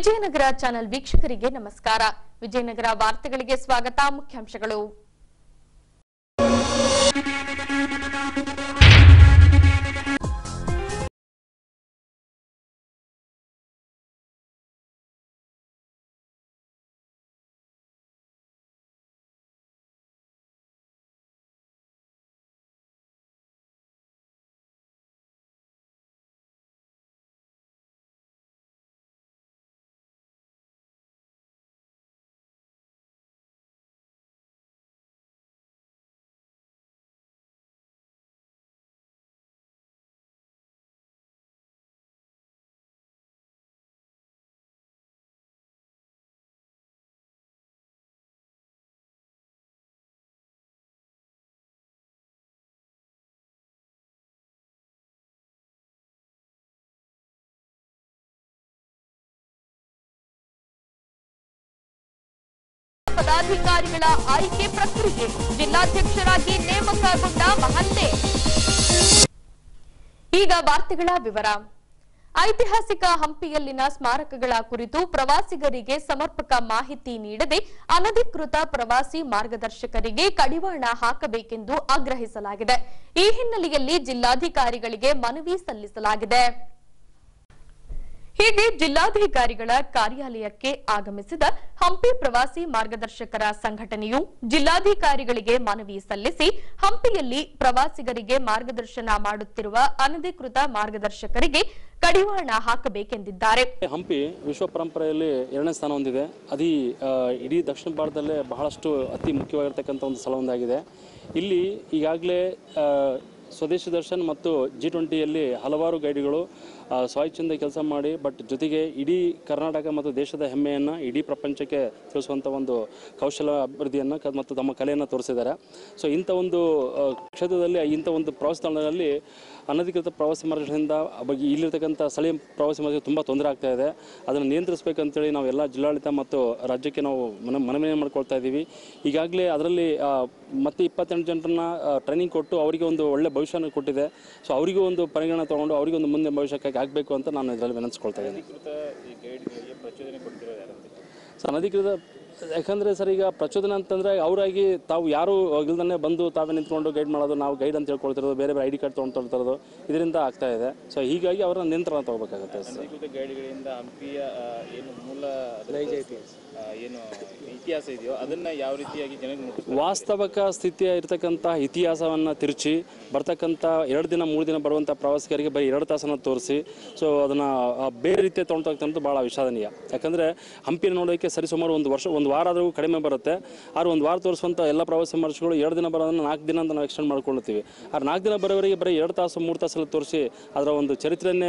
Vijayanagara channel ವೀಕ್ಷಕರಿಗೆ ನಮಸ್ಕಾರ ವಿಜಯನಗರ ವಾರ್ತೆಗಳಿಗೆ ಸ್ವಾಗತ ಮುಖ್ಯಾಂಶಗಳು ಪದಾಧಿಕಾರಿಗಳ ಆಯ್ಕೆ ಪ್ರಕ್ರಿಯೆ ಜಿಲ್ಲಾಧ್ಯಕ್ಷರಾಗಿ ನೇಮಕಗೊಂಡ ಮಹಲ್ಲೆ ಈಗ ವಾರ್ತೆಗಳ ವಿವರ ಐತಿಹಾಸಿಕ ಹಂಪಿಯಲ್ಲಿನ ಸ್ಮಾರಕಗಳ ಕುರಿತು ಪ್ರವಾಸಿಗರಿಗೆ ಸಮರ್ಪಕ ಮಾಹಿತಿ ನೀಡದೆ ಅನಧಿಕೃತ ಪ್ರವಾಸಿ ಮಾರ್ಗದರ್ಶಕರಿಗೆ ಕಡಿವಾಣ ಹಾಕಬೇಕೆಂದು ಆಗ್ರಹಿಸಲಾಗಿದೆ ಈ ಹಿನ್ನೆಲೆಯಲ್ಲಿ ಜಿಲ್ಲಾಧಿಕಾರಿಗಳಿಗೆ ಮನವಿ ಸಲ್ಲಿಸಲಾಗಿದೆ ಹೀಗೆ ಜಿಲ್ಲಾಧಿಕಾರಿಗಳ ಕಾರ್ಯಾಲಯಕ್ಕೆ ಆಗಮಿಸಿದ ಹಂಪಿ ಪ್ರವಾಸಿ ಮಾರ್ಗದರ್ಶಕರ ಸಂಘಟನೆಯು ಜಿಲ್ಲಾಧಿಕಾರಿಗಳಿಗೆ ಮನವಿ ಸಲ್ಲಿಸಿ ಹಂಪಿಯಲ್ಲಿ ಪ್ರವಾಸಿಗರಿಗೆ ಮಾರ್ಗದರ್ಶನ ಮಾಡುತ್ತಿರುವ ಅನಧಿಕೃತ ಮಾರ್ಗದರ್ಶಕರಿಗೆ ಕಡಿವಾಣ ಹಾಕಬೇಕೆಂದಿದ್ದಾರೆ ಹಂಪಿ ವಿಶ್ವ ಪರಂಪರೆಯಲ್ಲಿ ಎರಡನೇ ಸ್ಥಾನ ಹೊಂದಿದೆ ಅದಿ ಆ, ಇಡೀ ದಕ್ಷಿಣ ಭಾರತದಲ್ಲೇ ಬಹಳಷ್ಟು ಅತಿ ಮುಖ್ಯವಾಗಿರ್ತಕ್ಕಂಥ ಒಂದು ಸ್ಥಳ ಒಂದಾಗಿದೆ ಇಲ್ಲಿ ಈಗಾಗಲೇ ಆ, ಸ್ವದೇಶಿ ದರ್ಶನ್ ಮತ್ತು ಜಿ ಟ್ವೆಂಟಿಯಲ್ಲಿ ಹಲವಾರು ಗೈಡ್ಗಳು ಆ, ಸ್ವಾಚ್ಛಂದ ಕೆಲಸ ಮಾಡಿ ಬಟ್ ಜೊತೆಗೆ ಇಡೀ ಕರ್ನಾಟಕ ಮತ್ತು ದೇಶದ ಹೆಮ್ಮೆಯನ್ನು ಇಡೀ ಪ್ರಪಂಚಕ್ಕೆ ತಿಳಿಸುವಂಥ ಒಂದು ಕೌಶಲ ಅಭಿವೃದ್ಧಿಯನ್ನು ಕ- ಮತ್ತು ತಮ್ಮ ಕಲೆಯನ್ನು ತೋರಿಸಿದ್ದಾರೆ ಸೊ ಇಂಥ ಒಂದು ಆ, ಕ್ಷೇತ್ರದಲ್ಲಿ ಇಂಥ ಒಂದು ಪ್ರವಾಸ ತಾಣದಲ್ಲಿ ಅನಧಿಕೃತ ಪ್ರವಾಸಿ ಮಾರ್ಗಗಳಿಂದ ಬಗ್ಗೆ ಇಲ್ಲಿರ್ತಕ್ಕಂಥ ಸ್ಥಳೀಯ ಪ್ರವಾಸಿ ಮಾರ್ಗ ತುಂಬ ತೊಂದರೆ ಆಗ್ತಾ ಇದೆ ಅದನ್ನು ನಿಯಂತ್ರಿಸಬೇಕಂತೇಳಿ ನಾವು ಎಲ್ಲ ಜಿಲ್ಲಾಡಳಿತ ಮತ್ತು ರಾಜ್ಯಕ್ಕೆ ನಾವು ಮನ ಮನವಿ ಮಾಡ್ಕೊಳ್ತಾ ಇದ್ದೀವಿ ಈಗಾಗಲೇ ಅದರಲ್ಲಿ ಆ, ಮತ್ತೆ ಇಪ್ಪತ್ತೆಂಟು ಜನರನ್ನ ಟ್ರೈನಿಂಗ್ ಕೊಟ್ಟು ಅವರಿಗೆ ಒಂದು ಒಳ್ಳೆ ಭವಿಷ್ಯನ ಕೊಟ್ಟಿದೆ ಸೊ ಅವರಿಗೂ ಒಂದು ಪರಿಗಣನೆ ತಗೊಂಡು ಅವರಿಗೆ ಒಂದು ಮುಂದೆ ಭವಿಷ್ಯಕ್ಕಾಗಿ ಆಗಬೇಕು ಅಂತ ನಾನು ಇದರಲ್ಲಿ ವಿನಂತಿಸ್ಕೊಳ್ತಾ ಇದ್ದೀನಿ ಸರ್ ಅನಧಿಕೃತ ಯಾಕಂದರೆ ಸರ್ ಈಗ ಪ್ರಚೋದನೆ ಅಂತಂದರೆ ಅವರಾಗಿ ತಾವು ಯಾರು ಇಲ್ದನೆ ಬಂದು ತಾವೇ ನಿಂತ್ಕೊಂಡು ಗೈಡ್ ಮಾಡೋದು ನಾವು ಗೈಡ್ ಅಂತ ಹೇಳ್ಕೊಳ್ತಿರೋದು ಬೇರೆ ಬೇರೆ ಐ ಡಿ ಕಾರ್ಡ್ ತೊಗೊಂಡ್ತಿರೋದು ಇದರಿಂದ ಆಗ್ತಾ ಇದೆ ಸೊ ಹೀಗಾಗಿ ಅವರ ನಿಯಂತ್ರಣ ತಗೋಬೇಕಾಗುತ್ತೆ ಸರ್ ಅಧಿಕೃತ ಗೈಡ್ಗಳಿಂದ ಹಂಪಿಯ ಆ, ಏನು ಮೂಲ ಆ, ಏನು ಇತಿಹಾಸ ಇದೆಯೋ ಅದನ್ನ ಯಾವ ರೀತಿಯಾಗಿ ಜನರಿಗೆ ಮುಟ್ಟಿಸ್ತಾರೆ ವಾಸ್ತವಿಕ ಸ್ಥಿತಿಯ ಇರತಕ್ಕಂಥ ಇತಿಹಾಸವನ್ನು ತಿರುಚಿ ಬರ್ತಕ್ಕಂಥ ಎರಡು ದಿನ ಮೂರು ದಿನ ಬರುವಂಥ ಪ್ರವಾಸಿಗರಿಗೆ ಬರೀ ಎರಡು ತಾಸನ್ನು ತೋರಿಸಿ ಸೊ ಅದನ್ನು ಬೇರೆ ರೀತಿಯ ತೊಗೊಳ್ತಕ್ಕಂಥದ್ದು ಭಾಳ ವಿಷಾದನೀಯ ಯಾಕಂದರೆ ಹಂಪಿನ ನೋಡೋಕ್ಕೆ ಸರಿಸುಮಾರು ಒಂದು ವರ್ಷ ಒಂದು ವಾರ ಆದರೂ ಕಡಿಮೆ ಬರುತ್ತೆ ಆದ್ರೆ ಒಂದು ವಾರ ತೋರಿಸುವಂಥ ಎಲ್ಲ ಪ್ರವಾಸಿ ಮರ್ಸ್ಗಳು ಎರಡು ದಿನ ಬರೋದನ್ನು ನಾಲ್ಕು ದಿನ ಅಂತ ನಾವು ಎಕ್ಸ್ಟೆಂಡ್ ಮಾಡ್ಕೊಳ್ತೀವಿ ಆದ್ರೆ ನಾಲ್ಕು ದಿನ ಬರೋವರೆಗೆ ಬರೀ ಎರಡು ತಾಸು ಮೂರು ತಾಸಲ್ಲಿ ತೋರಿಸಿ ಅದರ ಒಂದು ಚರಿತ್ರೆಯನ್ನೇ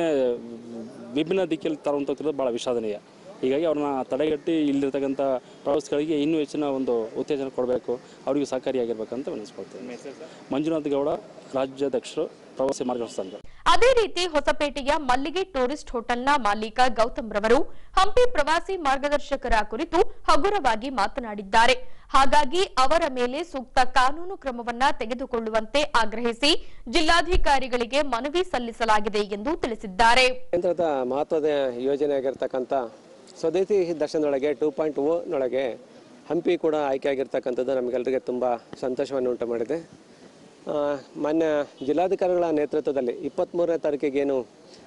ವಿಭಿನ್ನ ದಿಕ್ಕಲ್ಲಿ ತರುವಂಥದ್ದು ಭಾಳ ವಿಷಾದನೀಯ ಹೀಗಾಗಿ ಅವ್ರನ್ನ ತಡೆಗಟ್ಟಿ ಇಲ್ಲಿರ್ತಕ್ಕಂಥ ಪ್ರವಾಸಿಗಳಿಗೆ ಇನ್ನೂ ಹೆಚ್ಚಿನ ಒಂದು ಉತ್ತೇಜನ ಕೊಡಬೇಕು ಅವರಿಗೂ ಸಹಕಾರಿಯಾಗಿರ್ಬೇಕಂತ ವಿನಿಸ್ಕೊಳ್ತೇನೆ ಮಂಜುನಾಥ್ ಗೌಡ ರಾಜ್ಯಾಧ್ಯಕ್ಷರು ಪ್ರವಾಸಿ ಮಾರ್ಗದರ್ಶಕ ಸಂಘ ಅದೇ ರೀತಿ ಹೊಸಪೇಟೆಯ ಮಲ್ಲಿಗೆ ಟೂರಿಸ್ಟ್ ಹೋಟೆಲ್ನ ಮಾಲೀಕ ಗೌತಮ್ ರವರು ಹಂಪಿ ಪ್ರವಾಸಿ ಮಾರ್ಗದರ್ಶಕರ ಕುರಿತು ಹಗುರವಾಗಿ ಮಾತನಾಡಿದ್ದಾರೆ ಹಾಗಾಗಿ ಅವರ ಮೇಲೆ ಸೂಕ್ತ ಕಾನೂನು ಕ್ರಮವನ್ನ ತೆಗೆದುಕೊಳ್ಳುವಂತೆ ಆಗ್ರಹಿಸಿ ಜಿಲ್ಲಾಧಿಕಾರಿಗಳಿಗೆ ಮನವಿ ಸಲ್ಲಿಸಲಾಗಿದೆ ಎಂದು ತಿಳಿಸಿದ್ದಾರೆ ಕೇಂದ್ರದ ಮಹತ್ವದ ಯೋಜನೆ ಆಗಿರ್ತಕ್ಕಂಥ ಸ್ವದೇಶಿ ದರ್ಶನದೊಳಗೆ ಟೂ ಪಾಯಿಂಟ್ ಓನೊಳಗೆ ಹಂಪಿ ಕೂಡ ಆಯ್ಕೆಯಾಗಿರ್ತಕ್ಕಂಥದ್ದು ನಮಗೆಲ್ಲರಿಗೆ ತುಂಬ ಸಂತೋಷವನ್ನು ಉಂಟು ಮಾಡಿದೆ ಆ, ಮಾನ್ಯ ಜಿಲ್ಲಾಧಿಕಾರಿಗಳ ನೇತೃತ್ವದಲ್ಲಿ ಇಪ್ಪತ್ತ್ಮೂರನೇ ತಾರೀಕಿಗೇನು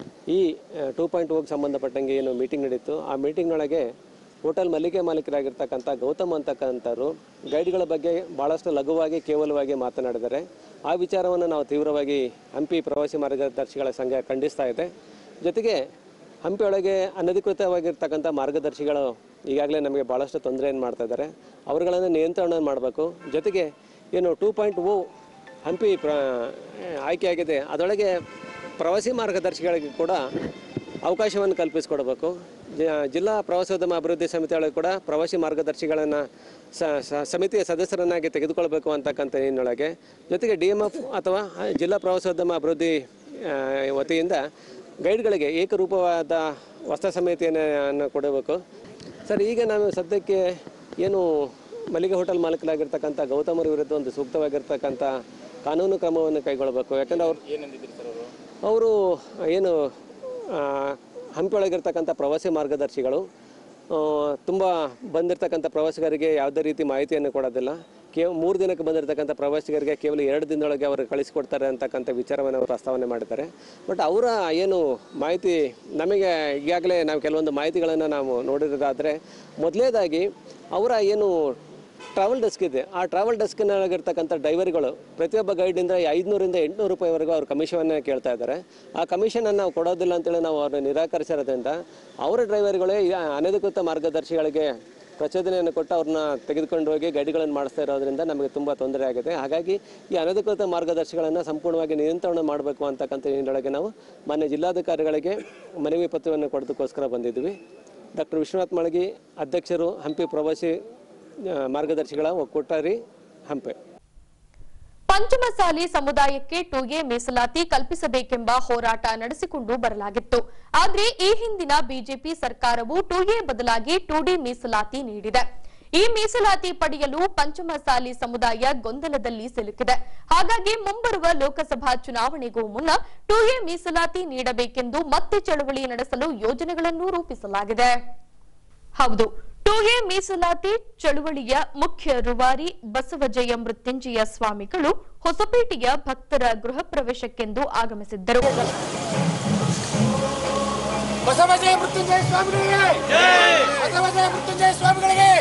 ಈ ಟೂ ಪಾಯಿಂಟ್ ಓಗೆ ಸಂಬಂಧಪಟ್ಟಂಗೆ ಏನು ಮೀಟಿಂಗ್ ನಡೀತು ಆ ಮೀಟಿಂಗ್ನೊಳಗೆ ಹೋಟೆಲ್ ಮಲ್ಲಿಗೆ ಮಾಲೀಕರಾಗಿರ್ತಕ್ಕಂಥ ಗೌತಮ್ ಅಂತಕ್ಕಂಥವ್ರು ಗೈಡ್ಗಳ ಬಗ್ಗೆ ಭಾಳಷ್ಟು ಲಘುವಾಗಿ ಕೇವಲವಾಗಿ ಮಾತನಾಡಿದ್ದಾರೆ ಆ ವಿಚಾರವನ್ನು ನಾವು ತೀವ್ರವಾಗಿ ಹಂಪಿ ಪ್ರವಾಸಿ ಮಾರ್ಗದರ್ಶಿಗಳ ಸಂಘ ಖಂಡಿಸ್ತಾ ಇದೆ ಜೊತೆಗೆ ಹಂಪಿಯೊಳಗೆ ಅನಧಿಕೃತವಾಗಿರ್ತಕ್ಕಂಥ ಮಾರ್ಗದರ್ಶಿಗಳು ಈಗಾಗಲೇ ನಮಗೆ ಭಾಳಷ್ಟು ತೊಂದರೆಯನ್ನು ಮಾಡ್ತಾ ಇದ್ದಾರೆ ಅವರುಗಳನ್ನು ನಿಯಂತ್ರಣ ಮಾಡಬೇಕು ಜೊತೆಗೆ ಏನು ಟೂ ಪಾಯಿಂಟ್ ಓ ಹಂಪಿ ಪ್ರ ಆಯ್ಕೆಯಾಗಿದೆ ಅದರೊಳಗೆ ಪ್ರವಾಸಿ ಮಾರ್ಗದರ್ಶಿಗಳಿಗೆ ಕೂಡ ಅವಕಾಶವನ್ನು ಕಲ್ಪಿಸಿಕೊಡಬೇಕು ಜ- ಜಿಲ್ಲಾ ಪ್ರವಾಸೋದ್ಯಮ ಅಭಿವೃದ್ಧಿ ಸಮಿತಿಯೊಳಗೆ ಕೂಡ ಪ್ರವಾಸಿ ಮಾರ್ಗದರ್ಶಿಗಳನ್ನು ಸ- ಸ- ಸಮಿತಿಯ ಸದಸ್ಯರನ್ನಾಗಿ ತೆಗೆದುಕೊಳ್ಬೇಕು ಅಂತಕ್ಕಂಥ ನಿಟ್ಟಿನೊಳಗೆ ಜೊತೆಗೆ ಡಿ ಎಮ್ ಎಫ್ ಅಥವಾ ಜಿಲ್ಲಾ ಪ್ರವಾಸೋದ್ಯಮ ಅಭಿವೃದ್ಧಿ ಆ, ವತಿಯಿಂದ ಗೈಡ್ಗಳಿಗೆ ಏಕರೂಪವಾದ ವಸ್ತ್ರ ಸಮಿತಿಯನ್ನು ಕೊಡಬೇಕು ಸರ್ ಈಗ ನಾವು ಸದ್ಯಕ್ಕೆ ಏನು ಮಲ್ಲಿಗೆ ಹೋಟೆಲ್ ಮಾಲೀಕರಾಗಿರ್ತಕ್ಕಂಥ ಗೌತಮರ ವಿರುದ್ಧ ಒಂದು ಸೂಕ್ತವಾಗಿರ್ತಕ್ಕಂಥ ಕಾನೂನು ಕ್ರಮವನ್ನು ಕೈಗೊಳ್ಳಬೇಕು ಯಾಕಂದ್ರೆ ಅವ್ರು ಏನಂದಿದ್ರಿ ಸರ್ ಅವರು ಅವರು ಏನು ಆ, ಹಂಪಿಯೊಳಗಿರ್ತಕ್ಕಂಥ ಪ್ರವಾಸಿ ಮಾರ್ಗದರ್ಶಿಗಳು ತುಂಬ ಬಂದಿರತಕ್ಕಂಥ ಪ್ರವಾಸಿಗರಿಗೆ ಯಾವುದೇ ರೀತಿ ಮಾಹಿತಿಯನ್ನು ಕೊಡೋದಿಲ್ಲ ಕೇವ್ ಮೂರು ದಿನಕ್ಕೆ ಬಂದಿರತಕ್ಕಂಥ ಪ್ರವಾಸಿಗರಿಗೆ ಕೇವಲ ಎರಡು ದಿನದೊಳಗೆ ಅವರು ಕಳಿಸಿಕೊಡ್ತಾರೆ ಅಂತಕ್ಕಂಥ ವಿಚಾರವನ್ನು ಅವರು ಪ್ರಸ್ತಾವನೆ ಮಾಡಿದ್ದಾರೆ ಬಟ್ ಅವರ ಏನು ಮಾಹಿತಿ ನಮಗೆ ಈಗಾಗಲೇ ನಾವು ಕೆಲವೊಂದು ಮಾಹಿತಿಗಳನ್ನು ನಾವು ನೋಡಿರೋದಾದರೆ ಮೊದಲನೇದಾಗಿ ಅವರ ಏನು ಟ್ರಾವೆಲ್ ಡೆಸ್ಕ್ ಇದೆ ಆ ಟ್ರಾವೆಲ್ ಡೆಸ್ಕ್ನಲ್ಲಿರ್ತಕ್ಕಂಥ ಡ್ರೈವರ್ಗಳು ಪ್ರತಿಯೊಬ್ಬ ಗೈಡಿಂದ ಐದುನೂರಿಂದ ಎಂಟುನೂರು ರೂಪಾಯಿವರೆಗೂ ಅವ್ರು ಕಮಿಷನ್ನ ಕೇಳ್ತಾ ಇದ್ದಾರೆ ಆ ಕಮಿಷನನ್ನು ನಾವು ಕೊಡೋದಿಲ್ಲ ಅಂತೇಳಿ ನಾವು ಅವ್ರನ್ನ ನಿರಾಕರಿಸಿರೋದ್ರಿಂದ ಅವರ ಡ್ರೈವರ್ಗಳೇ ಈ ಅನಧಿಕೃತ ಮಾರ್ಗದರ್ಶಿಗಳಿಗೆ ಪ್ರಚೋದನೆಯನ್ನು ಕೊಟ್ಟು ಅವ್ರನ್ನ ತೆಗೆದುಕೊಂಡು ಹೋಗಿ ಗೈಡ್ಗಳನ್ನು ಮಾಡಿಸ್ತಾ ಇರೋದ್ರಿಂದ ನಮಗೆ ತುಂಬ ತೊಂದರೆ ಆಗಿದೆ ಹಾಗಾಗಿ ಈ ಅನಧಿಕೃತ ಮಾರ್ಗದರ್ಶಿಗಳನ್ನು ಸಂಪೂರ್ಣವಾಗಿ ನಿಯಂತ್ರಣ ಮಾಡಬೇಕು ಅಂತಕ್ಕಂಥ ನಿಟ್ಟಿನೊಳಗೆ ನಾವು ಮಾನ್ಯ ಜಿಲ್ಲಾಧಿಕಾರಿಗಳಿಗೆ ಮನವಿ ಪತ್ರವನ್ನು ಕೊಡೋದಕ್ಕೋಸ್ಕರ ಬಂದಿದ್ವಿ ಡಾಕ್ಟರ್ ವಿಶ್ವನಾಥ್ ಮಳಗಿ ಅಧ್ಯಕ್ಷರು ಹಂಪಿ ಪ್ರವಾಸಿ ಆ, ಮಾರ್ಗದರ್ಶಿಗಳ ಒಕ್ಕೂಟ ಹಂಪೆ ಪಂಚಮಸಾಲಿ ಸಮುದಾಯಕ್ಕೆ ಟು ಎ ಮೀಸಲಾತಿ ಕಲ್ಪಿಸಬೇಕೆಂಬ ಹೋರಾಟ ನಡೆಸಿಕೊಂಡು ಬರಲಾಗಿತ್ತು ಆದ್ರೆ ಈ ಹಿಂದಿನ ಬಿಜೆಪಿ ಸರ್ಕಾರವು ಟು ಎ ಬದಲಾಗಿ ಟು ಡಿ ಮೀಸಲಾತಿ ನೀಡಿದೆ ಈ ಮೀಸಲಾತಿ ಪಡೆಯಲು ಪಂಚಮಸಾಲಿ ಸಮುದಾಯ ಗೊಂದಲದಲ್ಲಿ ಸಿಲುಕಿದೆ ಹಾಗಾಗಿ ಮುಂಬರುವ ಲೋಕಸಭಾ ಚುನಾವಣೆಗೂ ಮುನ್ನ ಟು ಎ ಮೀಸಲಾತಿ ನೀಡಬೇಕೆಂದು ಮತ್ತೆ ಚಳವಳಿ ನಡೆಸಲು ಯೋಜನೆಗಳನ್ನು ರೂಪಿಸಲಾಗಿದೆ ಹೌದು ಟು ಎ ಮೀಸಲಾತಿ ಚಳುವಳಿಯ ಮುಖ್ಯ ರೂವಾರಿ ಬಸವಜಯ ಮೃತ್ಯುಂಜಯ ಸ್ವಾಮಿಗಳು ಹೊಸಪೇಟೆಯ ಭಕ್ತರ ಗೃಹ ಪ್ರವೇಶಕ್ಕೆಂದು ಆಗಮಿಸಿದ್ದರು ಬಸವಜಯ ಮೃತ್ಯುಂಜಯ ಸ್ವಾಮಿಗಳಿಗೆ ಬಸವಜಯ ಮೃತ್ಯುಂಜಯ ಸ್ವಾಮಿಗಳಿಗೆ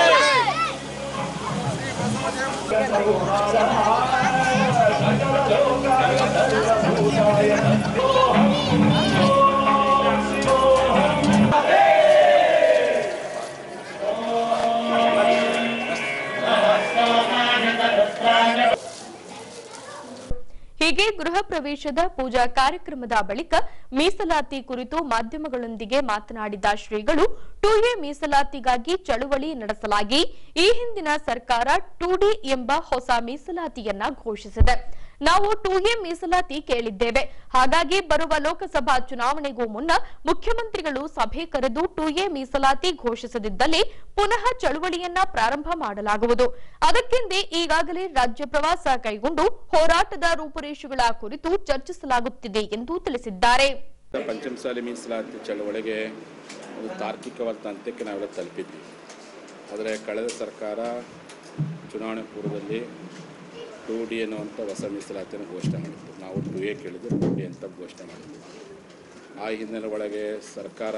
ಹೀಗೆ ಗೃಹ ಪ್ರವೇಶದ ಪೂಜಾ ಕಾರ್ಯಕ್ರಮದ ಬಳಿಕ ಮೀಸಲಾತಿ ಕುರಿತು ಮಾಧ್ಯಮಗಳೊಂದಿಗೆ ಮಾತನಾಡಿದ ಶ್ರೀಗಳು ಟು ಎ ಮೀಸಲಾತಿಗಾಗಿ ಚಳುವಳಿ ನಡೆಸಲಾಗಿ ಈ ಹಿಂದಿನ ಸರ್ಕಾರ ಟು ಡಿ ಎಂಬ ಹೊಸ ಮೀಸಲಾತಿಯನ್ನ ಘೋಷಿಸಿದೆ ನಾವು ಟು ಎ ಮೀಸಲಾತಿ ಕೇಳಿದ್ದೇವೆ ಹಾಗಾಗಿ ಬರುವ ಲೋಕಸಭಾ ಚುನಾವಣೆಗೂ ಮುನ್ನ ಮುಖ್ಯಮಂತ್ರಿಗಳು ಸಭೆ ಕರೆದು ಟು ಎ ಮೀಸಲಾತಿ ಘೋಷಿಸದಿದ್ದಲ್ಲಿ ಪುನಃ ಚಳುವಳಿಯನ್ನ ಪ್ರಾರಂಭ ಮಾಡಲಾಗುವುದು ಅದಕ್ಕೆಂದೇ ಈಗಾಗಲೇ ರಾಜ್ಯ ಪ್ರವಾಸ ಕೈಗೊಂಡು ಹೋರಾಟದ ರೂಪುರೇಷೆಗಳ ಕುರಿತು ಚರ್ಚಿಸಲಾಗುತ್ತಿದೆ ಎಂದು ತಿಳಿಸಿದ್ದಾರೆ ಪಂಚಮಸಾಲಿ ಮೀಸಲಾತಿ ಚಳವಳಿಗೆ ಒಂದು ತಾರ್ಕಿಕವಾದ ಅಂತ್ಯಕ್ಕೆ ನಾವೆಲ್ಲ ತಲುಪಿದ್ವಿ ಆದರೆ ಕಳೆದ ಸರ್ಕಾರ ಚುನಾವಣೆ ಪೂರ್ವದಲ್ಲಿ ಟು ಡಿ ಅನ್ನುವಂಥ ಹೊಸ ಮೀಸಲಾತಿಯನ್ನು ಘೋಷಣೆ ಮಾಡಿತ್ತು ನಾವು ಟು ಎ ಕೇಳಿದ್ದು ಟು ಡಿ ಅಂತ ಘೋಷಣೆ ಮಾಡಿದ್ವಿ ಆ ಹಿನ್ನೆಲೆ ಒಳಗೆ ಸರ್ಕಾರ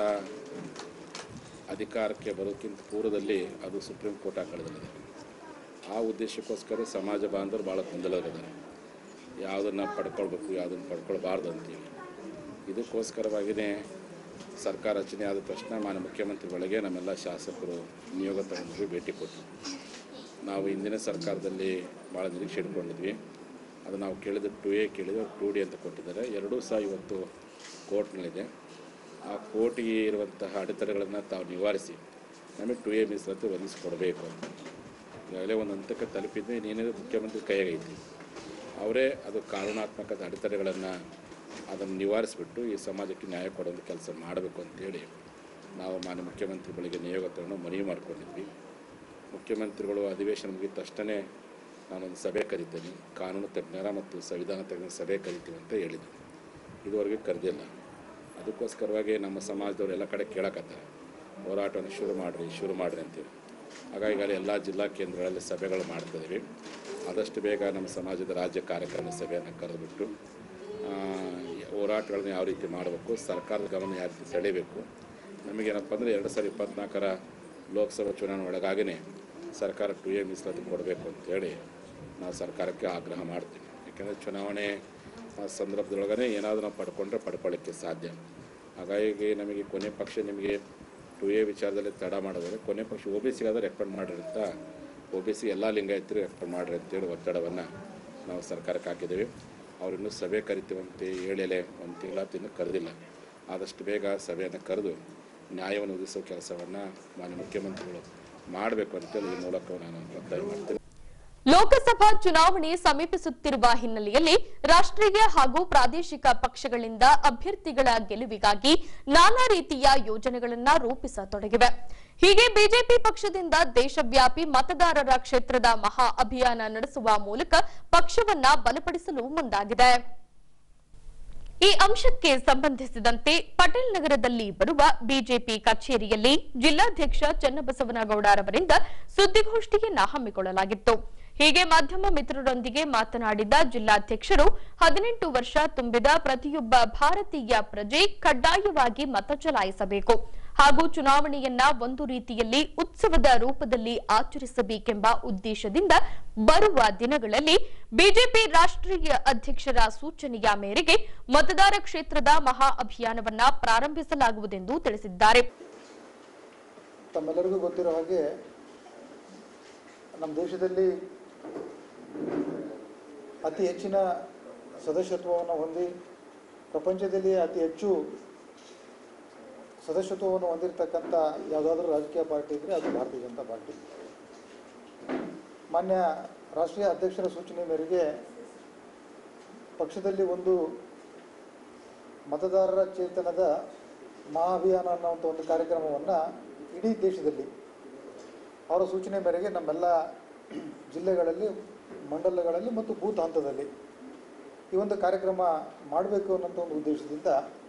ಅಧಿಕಾರಕ್ಕೆ ಬರೋಕ್ಕಿಂತ ಪೂರ್ವದಲ್ಲಿ ಅದು ಸುಪ್ರೀಂ ಕೋರ್ಟ್ ಆ ಕಳೆದಲ್ಲಿದೆ ಆ ಉದ್ದೇಶಕ್ಕೋಸ್ಕರ ಸಮಾಜ ಬಾಂಧವರು ಭಾಳ ಗೊಂದಲರಿದ್ದಾರೆ ಯಾವುದನ್ನು ಪಡ್ಕೊಳ್ಬೇಕು ಯಾವುದನ್ನು ಪಡ್ಕೊಳ್ಬಾರ್ದು ಅಂತೇಳಿ ಇದಕ್ಕೋಸ್ಕರವಾಗಿಯೇ ಸರ್ಕಾರ ರಚನೆ ಆದ ತಕ್ಷಣ ಮಾನ್ಯ ಮುಖ್ಯಮಂತ್ರಿಗಳಿಗೆ ನಮ್ಮೆಲ್ಲ ಶಾಸಕರು ನಿಯೋಗ ತಗೊಂಡ್ವಿ ಭೇಟಿ ಕೊಟ್ಟರು ನಾವು ಹಿಂದಿನ ಸರ್ಕಾರದಲ್ಲಿ ಭಾಳ ನಿರೀಕ್ಷೆ ಇಟ್ಕೊಂಡಿದ್ವಿ ಅದು ನಾವು ಕೇಳಿದ ಟು ಎ ಕೇಳಿದ್ರೆ ಟು ಡಿ ಅಂತ ಕೊಟ್ಟಿದ್ದಾರೆ ಎರಡೂ ಸಹ ಇವತ್ತು ಕೋರ್ಟ್ನಲ್ಲಿದೆ ಆ ಕೋರ್ಟಿಗೆ ಇರುವಂತಹ ಅಡೆತಡೆಗಳನ್ನು ತಾವು ನಿವಾರಿಸಿ ನಮಗೆ ಟು ಎ ಮೀಸಲಾತಿ ಒದಗಿಸ್ಕೊಡ್ಬೇಕು ಅಂತ ಈಗಾಗಲೇ ಒಂದು ಹಂತಕ್ಕೆ ತಲುಪಿದ್ದೆ ಇನ್ನೇನಿದೆ ಮುಖ್ಯಮಂತ್ರಿ ಕೈಯಾಗೈತಿ ಅವರೇ ಅದು ಕಾನೂನಾತ್ಮಕ ಅಡೆತಡೆಗಳನ್ನು ಅದನ್ನು ನಿವಾರಿಸಿಬಿಟ್ಟು ಈ ಸಮಾಜಕ್ಕೆ ನ್ಯಾಯ ಕೊಡುವಂಥ ಕೆಲಸ ಮಾಡಬೇಕು ಅಂತೇಳಿ ನಾವು ಮಾನ್ಯ ಮುಖ್ಯಮಂತ್ರಿ ಬಳಿಗೆ ನಿಯೋಗ ತಗೊಂಡು ಮನವಿ ಮಾಡ್ಕೊಂಡಿದ್ವಿ ಮುಖ್ಯಮಂತ್ರಿಗಳು ಅಧಿವೇಶನ ಮುಗಿದ ತಕ್ಷಣ ನಾನೊಂದು ಸಭೆ ಕರಿತೀನಿ ಕಾನೂನು ತಜ್ಞರ ಮತ್ತು ಸಂವಿಧಾನ ತಜ್ಞರ ಸಭೆ ಕರಿತೀವಿ ಅಂತ ಹೇಳಿದ್ರು ಇದುವರೆಗೂ ಕರೆದಿಲ್ಲ ಅದಕ್ಕೋಸ್ಕರವಾಗಿ ನಮ್ಮ ಸಮಾಜದವ್ರು ಎಲ್ಲ ಕಡೆ ಕೇಳಕತ್ತಾರೆ ಹೋರಾಟವನ್ನು ಶುರು ಮಾಡಿರಿ ಶುರು ಮಾಡಿರಿ ಅಂತೇಳಿ ಹಾಗಾಗಿ ಈಗಾಗಲೇ ಎಲ್ಲ ಜಿಲ್ಲಾ ಕೇಂದ್ರಗಳಲ್ಲಿ ಸಭೆಗಳು ಮಾಡ್ತಿದ್ದೀವಿ ಆದಷ್ಟು ಬೇಗ ನಮ್ಮ ಸಮಾಜದ ರಾಜ್ಯ ಕಾರ್ಯಕ್ರಮ ಸಭೆಯನ್ನು ಕರೆದುಬಿಟ್ಟು ಆ, ಹೋರಾಟಗಳನ್ನ ಯಾವ ರೀತಿ ಮಾಡಬೇಕು ಸರ್ಕಾರದ ಗಮನ ಯಾವ ರೀತಿ ಸೆಳೆಯಬೇಕು ನಮಗೇನಪ್ಪ ಅಂದರೆ ಎರಡು ಸಾವಿರದ ಇಪ್ಪತ್ನಾಲ್ಕರ ಲೋಕಸಭಾ ಚುನಾವಣೆ ಒಳಗಾಗಿನೇ ಸರ್ಕಾರ ಟು ಎ ಮೀಸಲಾತಿ ಕೊಡಬೇಕು ಅಂತೇಳಿ ನಾವು ಸರ್ಕಾರಕ್ಕೆ ಆಗ್ರಹ ಮಾಡ್ತೀವಿ ಯಾಕೆಂದರೆ ಚುನಾವಣೆ ಆ ಸಂದರ್ಭದೊಳಗನೆ ಏನಾದರೂ ನಾವು ಪಡ್ಕೊಂಡ್ರೆ ಪಡ್ಕೊಳ್ಳಿಕ್ಕೆ ಸಾಧ್ಯ ಹಾಗಾಗಿ ನಮಗೆ ಕೊನೆ ಪಕ್ಷ ನಿಮಗೆ ಟು ಎ ವಿಚಾರದಲ್ಲಿ ತಡ ಮಾಡೋದಾದ್ರೆ ಕೊನೆ ಪಕ್ಷ ಒ ಬಿ ಸಿಗಾದ್ರೆ ರೆಕಮೆಂಡ್ ಮಾಡಿರಿ ಅಂತ ಒ ಬಿ ಸಿ ಎಲ್ಲ ಲಿಂಗಾಯತರು ರೆಕಮೆಂಡ್ ಮಾಡಿರಿ ಅಂತೇಳಿ ಒತ್ತಡವನ್ನು ನಾವು ಸರ್ಕಾರಕ್ಕೆ ಹಾಕಿದ್ದೀವಿ ಅವರಿನ್ನೂ ಸಭೆ ಕರಿತೀವಂತೆ ಹೇಳಿಲೆ ಒಂದು ತಿಂಗಳಾತು ಇನ್ನೂ ಕರೆದಿಲ್ಲ ಆದಷ್ಟು ಬೇಗ ಸಭೆಯನ್ನು ಕರೆದು ನ್ಯಾಯವನ್ನು ಒದಗಿಸೋ ಕೆಲಸವನ್ನು ಮಾನ್ಯ ಮುಖ್ಯಮಂತ್ರಿಗಳು ಮಾಡಬೇಕು ಅಂತೇಳಿ ಈ ಮೂಲಕ ನಾನು ಒತ್ತಾಯ ಮಾಡ್ತೀನಿ ಲೋಕಸಭಾ ಚುನಾವಣೆ ಸಮೀಪಿಸುತ್ತಿರುವ ಹಿನ್ನೆಲೆಯಲ್ಲಿ ರಾಷ್ಟ್ರೀಯ ಹಾಗೂ ಪ್ರಾದೇಶಿಕ ಪಕ್ಷಗಳಿಂದ ಅಭ್ಯರ್ಥಿಗಳ ಗೆಲುವಿಗಾಗಿ ನಾನಾ ರೀತಿಯ ಯೋಜನೆಗಳನ್ನ ರೂಪಿಸತೊಡಗಿವೆ ಹೀಗೆ ಬಿಜೆಪಿ ಪಕ್ಷದಿಂದ ದೇಶವ್ಯಾಪಿ ಮತದಾರರ ಕ್ಷೇತ್ರದ ಮಹಾ ಅಭಿಯಾನ ನಡೆಸುವ ಮೂಲಕ ಪಕ್ಷವನ್ನ ಬಲಪಡಿಸಲು ಮುಂದಾಗಿದೆ ಈ ಅಂಶಕ್ಕೆ ಸಂಬಂಧಿಸಿದಂತೆ ಪಟೇಲ್ ನಗರದಲ್ಲಿ ಬರುವ ಬಿಜೆಪಿ ಕಚೇರಿಯಲ್ಲಿ ಜಿಲ್ಲಾಧ್ಯಕ್ಷ ಚನ್ನಬಸವನಗೌಡರವರಿಂದ ಸುದ್ದಿಗೋಷ್ಠಿಯನ್ನ ಹಮ್ಮಿಕೊಳ್ಳಲಾಗಿತ್ತು ಹೀಗೆ ಮಾಧ್ಯಮ ಮಿತ್ರರೊಂದಿಗೆ ಮಾತನಾಡಿದ ಜಿಲ್ಲಾಧ್ಯಕ್ಷರು ಹದಿನೆಂಟು ವರ್ಷ ತುಂಬಿದ ಪ್ರತಿಯೊಬ್ಬ ಭಾರತೀಯ ಪ್ರಜೆ ಕಡ್ಡಾಯವಾಗಿ ಮತ ಚಲಾಯಿಸಬೇಕು ಹಾಗೂ ಚುನಾವಣೆಯನ್ನ ಒಂದು ರೀತಿಯಲ್ಲಿ ಉತ್ಸವದ ರೂಪದಲ್ಲಿ ಆಚರಿಸಬೇಕೆಂಬ ಉದ್ದೇಶದಿಂದ ಬರುವ ದಿನಗಳಲ್ಲಿ ಬಿಜೆಪಿ ರಾಷ್ಟ್ರೀಯ ಅಧ್ಯಕ್ಷರ ಸೂಚನೆಯ ಮೇರೆಗೆ ಮತದಾರ ಕ್ಷೇತ್ರದ ಮಹಾ ಅಭಿಯಾನವನ್ನ ಪ್ರಾರಂಭಿಸಲಾಗುವುದೆಂದು ತಿಳಿಸಿದ್ದಾರೆ ತಮ್ಮೆಲ್ಲರಿಗೂ ಗೊತ್ತಿರೋ ಹಾಗೆ ನಮ್ಮ ದೇಶದಲ್ಲಿ ಅತಿ ಹೆಚ್ಚಿನ ಸದಸ್ಯತ್ವವನ್ನು ಹೊಂದಿ ಪ್ರಪಂಚದಲ್ಲಿ ಅತಿ ಹೆಚ್ಚು ಸದಸ್ಯತ್ವವನ್ನು ಹೊಂದಿರತಕ್ಕಂಥ ಯಾವುದಾದ್ರೂ ರಾಜಕೀಯ ಪಾರ್ಟಿ ಇದ್ದರೆ ಅದು ಭಾರತೀಯ ಜನತಾ ಪಾರ್ಟಿ ಮಾನ್ಯ ರಾಷ್ಟ್ರೀಯ ಅಧ್ಯಕ್ಷರ ಸೂಚನೆ ಮೇರೆಗೆ ಪಕ್ಷದಲ್ಲಿ ಒಂದು ಮತದಾರರ ಚೇತನದ ಮಹಾ ಅಭಿಯಾನ ಅನ್ನುವಂಥ ಒಂದು ಕಾರ್ಯಕ್ರಮವನ್ನು ಇಡೀ ದೇಶದಲ್ಲಿ ಅವರ ಸೂಚನೆ ಮೇರೆಗೆ ನಮ್ಮೆಲ್ಲ ಜಿಲ್ಲೆಗಳಲ್ಲಿ ಮಂಡಲಗಳಲ್ಲಿ ಮತ್ತು ಬೂತ್ ಹಂತದಲ್ಲಿ ಈ ಒಂದು ಕಾರ್ಯಕ್ರಮ ಮಾಡಬೇಕು ಅನ್ನೋಂಥ ಒಂದು ಉದ್ದೇಶದಿಂದ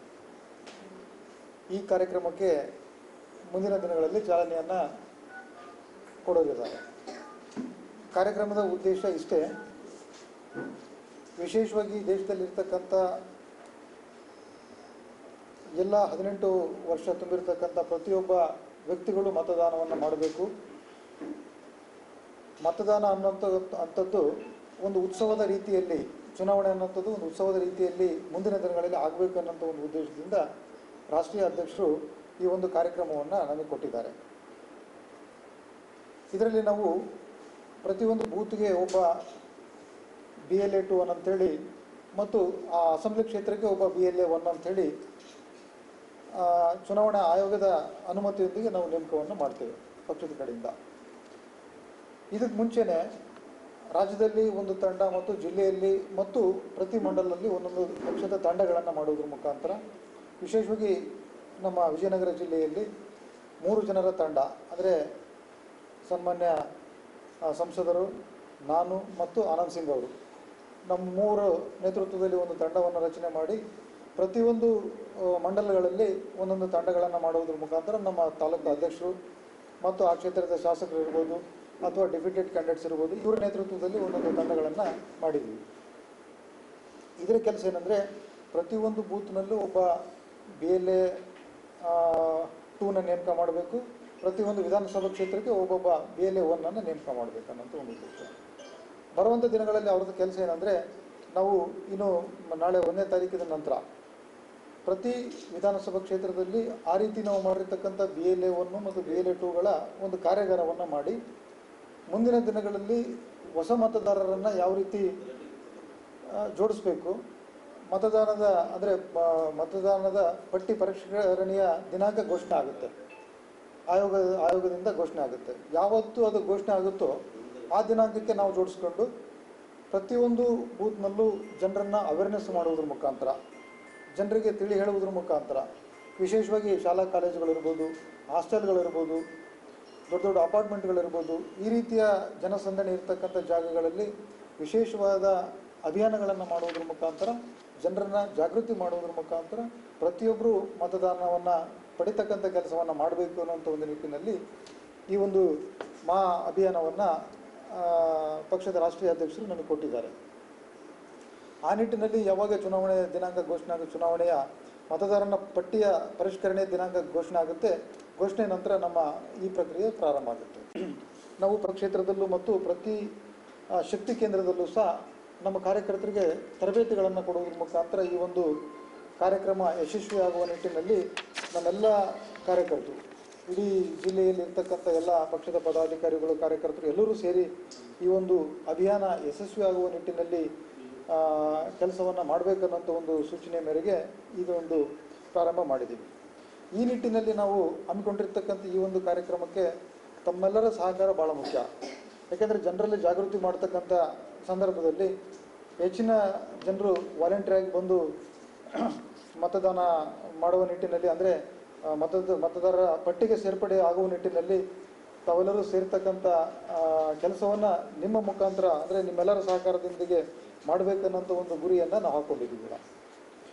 ಈ ಕಾರ್ಯಕ್ರಮಕ್ಕೆ ಮುಂದಿನ ದಿನಗಳಲ್ಲಿ ಚಾಲನೆಯನ್ನು ಕೊಡೋದಿದ್ದಾರೆ ಕಾರ್ಯಕ್ರಮದ ಉದ್ದೇಶ ಇಷ್ಟೇ ವಿಶೇಷವಾಗಿ ದೇಶದಲ್ಲಿರ್ತಕ್ಕಂಥ ಎಲ್ಲ ಹದಿನೆಂಟು ವರ್ಷ ತುಂಬಿರತಕ್ಕಂಥ ಪ್ರತಿಯೊಬ್ಬ ವ್ಯಕ್ತಿಗಳು ಮತದಾನವನ್ನು ಮಾಡಬೇಕು ಮತದಾನ ಅನ್ನೋಂಥ ಅಂಥದ್ದು ಒಂದು ಉತ್ಸವದ ರೀತಿಯಲ್ಲಿ ಚುನಾವಣೆ ಅನ್ನೋಂಥದ್ದು ಒಂದು ಉತ್ಸವದ ರೀತಿಯಲ್ಲಿ ಮುಂದಿನ ದಿನಗಳಲ್ಲಿ ಆಗಬೇಕು ಅನ್ನೋಂಥ ಒಂದು ಉದ್ದೇಶದಿಂದ ರಾಷ್ಟ್ರೀಯ ಅಧ್ಯಕ್ಷರು ಈ ಒಂದು ಕಾರ್ಯಕ್ರಮವನ್ನು ನಮಗೆ ಕೊಟ್ಟಿದ್ದಾರೆ ಇದರಲ್ಲಿ ನಾವು ಪ್ರತಿಯೊಂದು ಬೂತ್ಗೆ ಒಬ್ಬ B L A two one ಅಂತೇಳಿ ಮತ್ತು ಆ ಅಸೆಂಬ್ಲಿ ಕ್ಷೇತ್ರಕ್ಕೆ ಒಬ್ಬ ಬಿ ಎಲ್ ಎ ಒನ್ ಅಂಥೇಳಿ ಆ, ಚುನಾವಣಾ ಆಯೋಗದ ಅನುಮತಿಯೊಂದಿಗೆ ನಾವು ನೇಮಕವನ್ನು ಮಾಡ್ತೇವೆ ಪಕ್ಷದ ಕಡೆಯಿಂದ ಇದಕ್ಕೆ ಮುಂಚೆನೆ ರಾಜ್ಯದಲ್ಲಿ ಒಂದು ತಂಡ ಮತ್ತು ಜಿಲ್ಲೆಯಲ್ಲಿ ಮತ್ತು ಪ್ರತಿ ಮಂಡಲದಲ್ಲಿ ಒಂದೊಂದು ಪಕ್ಷದ ತಂಡಗಳನ್ನು ಮಾಡೋದ್ರ ಮುಖಾಂತರ ವಿಶೇಷವಾಗಿ ನಮ್ಮ ವಿಜಯನಗರ ಜಿಲ್ಲೆಯಲ್ಲಿ ಮೂರು ಜನರ ತಂಡ ಅಂದರೆ ಸನ್ಮಾನ್ಯ ಆ, ಸಂಸದರು ನಾನು ಮತ್ತು ಆನಂದ್ ಸಿಂಗ್ ಅವರು ನಮ್ಮ ಮೂರು ನೇತೃತ್ವದಲ್ಲಿ ಒಂದು ತಂಡವನ್ನು ರಚನೆ ಮಾಡಿ ಪ್ರತಿಯೊಂದು ಆ, ಮಂಡಲಗಳಲ್ಲಿ ಒಂದೊಂದು ತಂಡಗಳನ್ನು ಮಾಡುವುದ್ರ ಮುಖಾಂತರ ನಮ್ಮ ತಾಲೂಕು ಅಧ್ಯಕ್ಷರು ಮತ್ತು ಆ ಕ್ಷೇತ್ರದ ಶಾಸಕರು ಇರ್ಬೋದು ಅಥವಾ ಡೆಪ್ಯೂಟೆಡ್ ಕ್ಯಾಂಡಿಡೇಟ್ಸ್ ಇರ್ಬೋದು ಇವರ ನೇತೃತ್ವದಲ್ಲಿ ಒಂದೊಂದು ತಂಡಗಳನ್ನು ಮಾಡಿದ್ವಿ ಇದರ ಕೆಲಸ ಏನಂದರೆ ಪ್ರತಿಯೊಂದು ಬೂತ್ನಲ್ಲೂ ಒಬ್ಬ ಬಿ ಎಲ್ ಎ ಟೂನ ನೇಮಕ ಮಾಡಬೇಕು ಪ್ರತಿಯೊಂದು ವಿಧಾನಸಭಾ ಕ್ಷೇತ್ರಕ್ಕೆ ಒಬ್ಬೊಬ್ಬ ಬಿ ಎಲ್ ಎ ಒನ್ನನ್ನು ನೇಮಕ ಮಾಡಬೇಕು ಅನ್ನೋಂಥ ಒಂದು ಉದ್ದೇಶ ಬರುವಂಥ ದಿನಗಳಲ್ಲಿ ಅವ್ರದ್ದು ಕೆಲಸ ಏನಂದರೆ ನಾವು ಇನ್ನು ನಾಳೆ ಒಂದನೇ ತಾರೀಕಿನ ನಂತರ ಪ್ರತಿ ವಿಧಾನಸಭಾ ಕ್ಷೇತ್ರದಲ್ಲಿ ಆ ರೀತಿ ನಾವು ಮಾಡಿರ್ತಕ್ಕಂಥ ಬಿ ಎಲ್ ಎ ಒನ್ನು ಮತ್ತು ಬಿ ಎಲ್ ಎ ಟೂಗಳ ಒಂದು ಕಾರ್ಯಾಗಾರವನ್ನು ಮಾಡಿ ಮುಂದಿನ ದಿನಗಳಲ್ಲಿ ಹೊಸ ಮತದಾರರನ್ನು ಯಾವ ರೀತಿ ಆ, ಜೋಡಿಸ್ಬೇಕು ಮತದಾನದ ಅಂದರೆ ಮತದಾನದ ಪಟ್ಟಿ ಪರಿಷ್ಕರಣೆಯ ದಿನಾಂಕ ಘೋಷಣೆ ಆಗುತ್ತೆ ಆಯೋಗ ಆಯೋಗದಿಂದ ಘೋಷಣೆ ಆಗುತ್ತೆ ಯಾವತ್ತು ಅದು ಘೋಷಣೆ ಆಗುತ್ತೋ ಆ ದಿನಾಂಕಕ್ಕೆ ನಾವು ಜೋಡಿಸ್ಕೊಂಡು ಪ್ರತಿಯೊಂದು ಬೂತ್ನಲ್ಲೂ ಜನರನ್ನು ಅವೇರ್ನೆಸ್ ಮಾಡುವುದ್ರ ಮುಖಾಂತರ ಜನರಿಗೆ ತಿಳಿ ಹೇಳುವುದ್ರ ಮುಖಾಂತರ ವಿಶೇಷವಾಗಿ ಶಾಲಾ ಕಾಲೇಜುಗಳಿರ್ಬೋದು ಹಾಸ್ಟೆಲ್ಗಳಿರ್ಬೋದು ದೊಡ್ಡ ದೊಡ್ಡ ಅಪಾರ್ಟ್ಮೆಂಟ್ಗಳಿರ್ಬೋದು ಈ ರೀತಿಯ ಜನಸಂದಣಿ ಇರ್ತಕ್ಕಂಥ ಜಾಗಗಳಲ್ಲಿ ವಿಶೇಷವಾದ ಅಭಿಯಾನಗಳನ್ನು ಮಾಡುವುದ್ರ ಮುಖಾಂತರ ಜನರನ್ನು ಜಾಗೃತಿ ಮಾಡುವುದ್ರ ಮುಖಾಂತರ ಪ್ರತಿಯೊಬ್ಬರು ಮತದಾನವನ್ನು ಪಡಿತಕ್ಕಂಥ ಕೆಲಸವನ್ನು ಮಾಡಬೇಕು ಅನ್ನೋಂಥ ಒಂದು ನಿಟ್ಟಿನಲ್ಲಿ ಈ ಒಂದು ಮಹಾ ಅಭಿಯಾನವನ್ನು ಪಕ್ಷದ ರಾಷ್ಟ್ರೀಯ ಅಧ್ಯಕ್ಷರು ನನಗೆ ಕೊಟ್ಟಿದ್ದಾರೆ ಆ ನಿಟ್ಟಿನಲ್ಲಿ ಯಾವಾಗ ಚುನಾವಣೆ ದಿನಾಂಕ ಘೋಷಣೆ ಆಗುತ್ತೆ ಚುನಾವಣೆಯ ಮತದಾರನ ಪಟ್ಟಿಯ ಪರಿಷ್ಕರಣೆ ದಿನಾಂಕ ಘೋಷಣೆ ಆಗುತ್ತೆ ಘೋಷಣೆ ನಂತರ ನಮ್ಮ ಈ ಪ್ರಕ್ರಿಯೆ ಪ್ರಾರಂಭ ಆಗುತ್ತೆ ನಾವು ಪ್ರಕ್ಷೇತ್ರದಲ್ಲೂ ಮತ್ತು ಪ್ರತಿ ಆ, ಶಕ್ತಿ ಕೇಂದ್ರದಲ್ಲೂ ಸಹ ನಮ್ಮ ಕಾರ್ಯಕರ್ತರಿಗೆ ತರಬೇತಿಗಳನ್ನು ಕೊಡುವುದರ ಮುಖಾಂತರ ಈ ಒಂದು ಕಾರ್ಯಕ್ರಮ ಯಶಸ್ವಿಯಾಗುವ ನಿಟ್ಟಿನಲ್ಲಿ ನಮ್ಮೆಲ್ಲ ಕಾರ್ಯಕರ್ತರು ಇಡೀ ಜಿಲ್ಲೆಯಲ್ಲಿ ಇರ್ತಕ್ಕಂಥ ಎಲ್ಲ ಪಕ್ಷದ ಪದಾಧಿಕಾರಿಗಳು ಕಾರ್ಯಕರ್ತರು ಎಲ್ಲರೂ ಸೇರಿ ಈ ಒಂದು ಅಭಿಯಾನ ಯಶಸ್ವಿಯಾಗುವ ನಿಟ್ಟಿನಲ್ಲಿ ಕೆಲಸವನ್ನು ಮಾಡಬೇಕನ್ನೋಂಥ ಒಂದು ಸೂಚನೆ ಮೇರೆಗೆ ಇದೊಂದು ಪ್ರಾರಂಭ ಮಾಡಿದ್ದೀವಿ ಈ ನಿಟ್ಟಿನಲ್ಲಿ ನಾವು ಹಮ್ಮಿಕೊಂಡಿರ್ತಕ್ಕಂಥ ಈ ಒಂದು ಕಾರ್ಯಕ್ರಮಕ್ಕೆ ತಮ್ಮೆಲ್ಲರ ಸಹಕಾರ ಭಾಳ ಮುಖ್ಯ ಯಾಕೆಂದರೆ ಜನರಲ್ಲಿ ಜಾಗೃತಿ ಮಾಡ್ತಕ್ಕಂಥ ಸಂದರ್ಭದಲ್ಲಿ ಹೆಚ್ಚಿನ ಜನರು ವಾಲಂಟಿಯರಾಗಿ ಬಂದು ಮತದಾನ ಮಾಡುವ ನಿಟ್ಟಿನಲ್ಲಿ ಅಂದರೆ ಮತದ ಮತದಾರರ ಪಟ್ಟಿಗೆ ಸೇರ್ಪಡೆ ಆಗುವ ನಿಟ್ಟಿನಲ್ಲಿ ತಾವೆಲ್ಲರೂ ಸೇರ್ತಕ್ಕಂಥ ಕೆಲಸವನ್ನು ನಿಮ್ಮ ಮುಖಾಂತರ ಅಂದರೆ ನಿಮ್ಮೆಲ್ಲರ ಸಹಕಾರದೊಂದಿಗೆ ಮಾಡಬೇಕನ್ನೋಂಥ ಒಂದು ಗುರಿಯನ್ನು ನಾವು ಹಾಕ್ಕೊಂಡಿದ್ದೀವಿ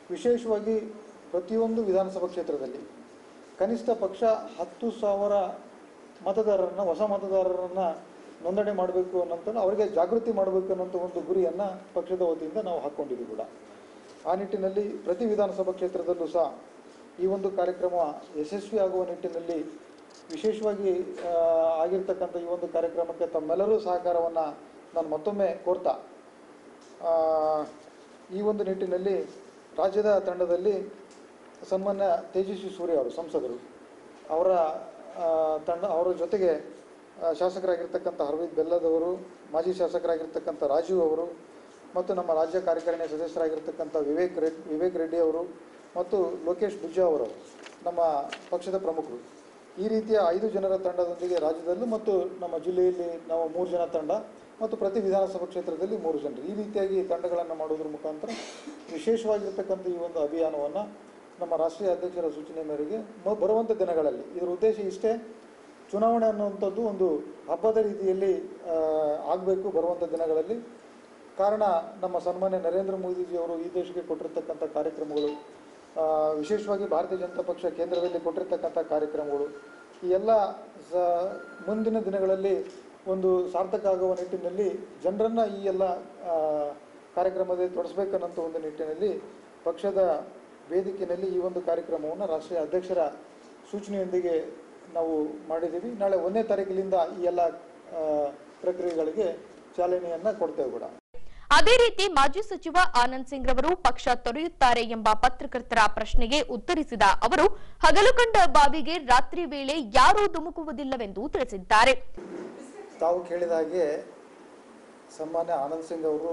ವಿಶೇಷವಾಗಿ ಪ್ರತಿಯೊಂದು ವಿಧಾನಸಭಾ ಕ್ಷೇತ್ರದಲ್ಲಿ ಕನಿಷ್ಠ ಪಕ್ಷ ಹತ್ತು ಸಾವಿರ ಮತದಾರರನ್ನ ಹೊಸ ಮತದಾರರನ್ನ ನೋಂದಣಿ ಮಾಡಬೇಕು ಅನ್ನೋಂಥ ಅವರಿಗೆ ಜಾಗೃತಿ ಮಾಡಬೇಕು ಅನ್ನೋಂಥ ಒಂದು ಗುರಿಯನ್ನು ಪಕ್ಷದ ವತಿಯಿಂದ ನಾವು ಹಾಕ್ಕೊಂಡಿದ್ದೀವಿ ಕೂಡ ಆ ನಿಟ್ಟಿನಲ್ಲಿ ಪ್ರತಿ ವಿಧಾನಸಭಾ ಕ್ಷೇತ್ರದಲ್ಲೂ ಸಹ ಈ ಒಂದು ಕಾರ್ಯಕ್ರಮ ಯಶಸ್ವಿ ಆಗುವ ನಿಟ್ಟಿನಲ್ಲಿ ವಿಶೇಷವಾಗಿ ಆ, ಆಗಿರ್ತಕ್ಕಂಥ ಈ ಒಂದು ಕಾರ್ಯಕ್ರಮಕ್ಕೆ ತಮ್ಮೆಲ್ಲರೂ ಸಹಕಾರವನ್ನು ನಾನು ಮತ್ತೊಮ್ಮೆ ಕೋರ್ತಾ ಆ, ಈ ಒಂದು ನಿಟ್ಟಿನಲ್ಲಿ ರಾಜ್ಯದ ತಂಡದಲ್ಲಿ ಸನ್ಮಾನ್ಯ ತೇಜಸ್ವಿ ಸೂರ್ಯ ಅವರು ಸಂಸದರು ಅವರ ಆ, ತಂಡ ಅವರ ಜೊತೆಗೆ ಆ, ಶಾಸಕರಾಗಿರ್ತಕ್ಕಂಥ ಹರ್ವಿದ್ ಬೆಲ್ಲದವರು ಮಾಜಿ ಶಾಸಕರಾಗಿರ್ತಕ್ಕಂಥ ರಾಜೀವ್ ಅವರು ಮತ್ತು ನಮ್ಮ ರಾಜ್ಯ ಕಾರ್ಯಕಾರಿಣಿ ಸದಸ್ಯರಾಗಿರ್ತಕ್ಕಂಥ ವಿವೇಕ್ ರೆಡ್ ವಿವೇಕ್ ರೆಡ್ಡಿ ಅವರು ಮತ್ತು ಲೋಕೇಶ್ ಬುಜ್ಜಾ ಅವರು ನಮ್ಮ ಪಕ್ಷದ ಪ್ರಮುಖರು ಈ ರೀತಿಯ ಐದು ಜನರ ತಂಡದೊಂದಿಗೆ ರಾಜ್ಯದಲ್ಲೂ ಮತ್ತು ನಮ್ಮ ಜಿಲ್ಲೆಯಲ್ಲಿ ನಾವು ಮೂರು ಜನ ತಂಡ ಮತ್ತು ಪ್ರತಿ ವಿಧಾನಸಭಾ ಕ್ಷೇತ್ರದಲ್ಲಿ ಮೂರು ಜನರು ಈ ರೀತಿಯಾಗಿ ತಂಡಗಳನ್ನು ಮಾಡೋದ್ರ ಮುಖಾಂತರ ವಿಶೇಷವಾಗಿರ್ತಕ್ಕಂಥ ಈ ಒಂದು ಅಭಿಯಾನವನ್ನು ನಮ್ಮ ರಾಷ್ಟ್ರೀಯ ಅಧ್ಯಕ್ಷರ ಸೂಚನೆ ಮೇರೆಗೆ ಮ- ಬರುವಂಥ ದಿನಗಳಲ್ಲಿ ಇದರ ಉದ್ದೇಶ ಇಷ್ಟೇ ಚುನಾವಣೆ ಅನ್ನುವಂಥದ್ದು ಒಂದು ಹಬ್ಬದ ರೀತಿಯಲ್ಲಿ ಆಗಬೇಕು ಬರುವಂಥ ದಿನಗಳಲ್ಲಿ ಕಾರಣ ನಮ್ಮ ಸನ್ಮಾನ್ಯ ನರೇಂದ್ರ ಮೋದಿಜಿಯವರು ಈ ದೇಶಕ್ಕೆ ಕೊಟ್ಟಿರ್ತಕ್ಕಂಥ ಕಾರ್ಯಕ್ರಮಗಳು ಆ, ವಿಶೇಷವಾಗಿ ಭಾರತೀಯ ಜನತಾ ಪಕ್ಷ ಕೇಂದ್ರದಲ್ಲಿ ಕೊಟ್ಟಿರ್ತಕ್ಕಂಥ ಕಾರ್ಯಕ್ರಮಗಳು ಈ ಎಲ್ಲ ಸ ಮುಂದಿನ ದಿನಗಳಲ್ಲಿ ಒಂದು ಸಾರ್ಥಕ ಆಗುವ ನಿಟ್ಟಿನಲ್ಲಿ ಜನರನ್ನು ಈ ಎಲ್ಲ ಆ, ಕಾರ್ಯಕ್ರಮದಲ್ಲಿ ತೊಡಸ್ಬೇಕನ್ನೋಂಥ ಒಂದು ನಿಟ್ಟಿನಲ್ಲಿ ಪಕ್ಷದ ವೇದಿಕೆಯಲ್ಲಿ ಈ ಒಂದು ಕಾರ್ಯಕ್ರಮವನ್ನು ರಾಷ್ಟ್ರೀಯ ಅಧ್ಯಕ್ಷರ ಸೂಚನೆಯೊಂದಿಗೆ ನಾವು ಮಾಡಿದ್ದೀವಿ ನಾಳೆ ಒಂದನೇ ತಾರೀಕಿನಿಂದ ಈ ಎಲ್ಲ ಆ, ಪ್ರಕ್ರಿಯೆಗಳಿಗೆ ಚಾಲನೆಯನ್ನು ಕೊಡ್ತೇವೆ ಕೂಡ ಅದೇ ರೀತಿ ಮಾಜಿ ಸಚಿವ ಆನಂದ್ ಸಿಂಗ್ ರವರು ಪಕ್ಷ ತೊರೆಯುತ್ತಾರೆ ಎಂಬ ಪತ್ರಕರ್ತರ ಪ್ರಶ್ನೆಗೆ ಉತ್ತರಿಸಿದ ಅವರು ಹಗಲು ಕಂಡ ಬಾವಿಗೆ ರಾತ್ರಿ ವೇಳೆ ಯಾರೂ ಧುಮುಕುವುದಿಲ್ಲವೆಂದು ತಿಳಿಸಿದ್ದಾರೆ ತಾವು ಕೇಳಿದ ಹಾಗೆ ಸನ್ಮಾನ್ಯ ಆನಂದ್ ಸಿಂಗ್ ಅವರು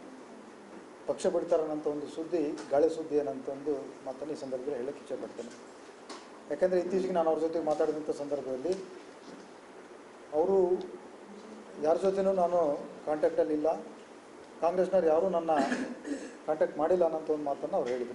ಪಕ್ಷ ಬಿಡ್ತಾರನ್ನಂಥ ಒಂದು ಸುದ್ದಿ ಗಾಳಿ ಸುದ್ದಿ ಏನಂತ ಒಂದು ಮಾತನ್ನು ಈ ಸಂದರ್ಭದಲ್ಲಿ ಹೇಳಕ್ಕೆ ಇಚ್ಛೆಪಡ್ತೇನೆ ಯಾಕಂದರೆ ಇತ್ತೀಚೆಗೆ ನಾನು ಅವ್ರ ಜೊತೆ ಮಾತಾಡಿದಂಥ ಸಂದರ್ಭದಲ್ಲಿ ಅವರು ಯಾರ ಜೊತೆನೂ ನಾನು ಕಾಂಟ್ಯಾಕ್ಟಲ್ಲಿ ಇಲ್ಲ ಕಾಂಗ್ರೆಸ್ನವ್ರು ಯಾರೂ ನನ್ನ ಕಾಂಟ್ಯಾಕ್ಟ್ ಮಾಡಿಲ್ಲ ಅನ್ನೋಂಥ ಒಂದು ಮಾತನ್ನು ಅವ್ರು ಹೇಳಿದರು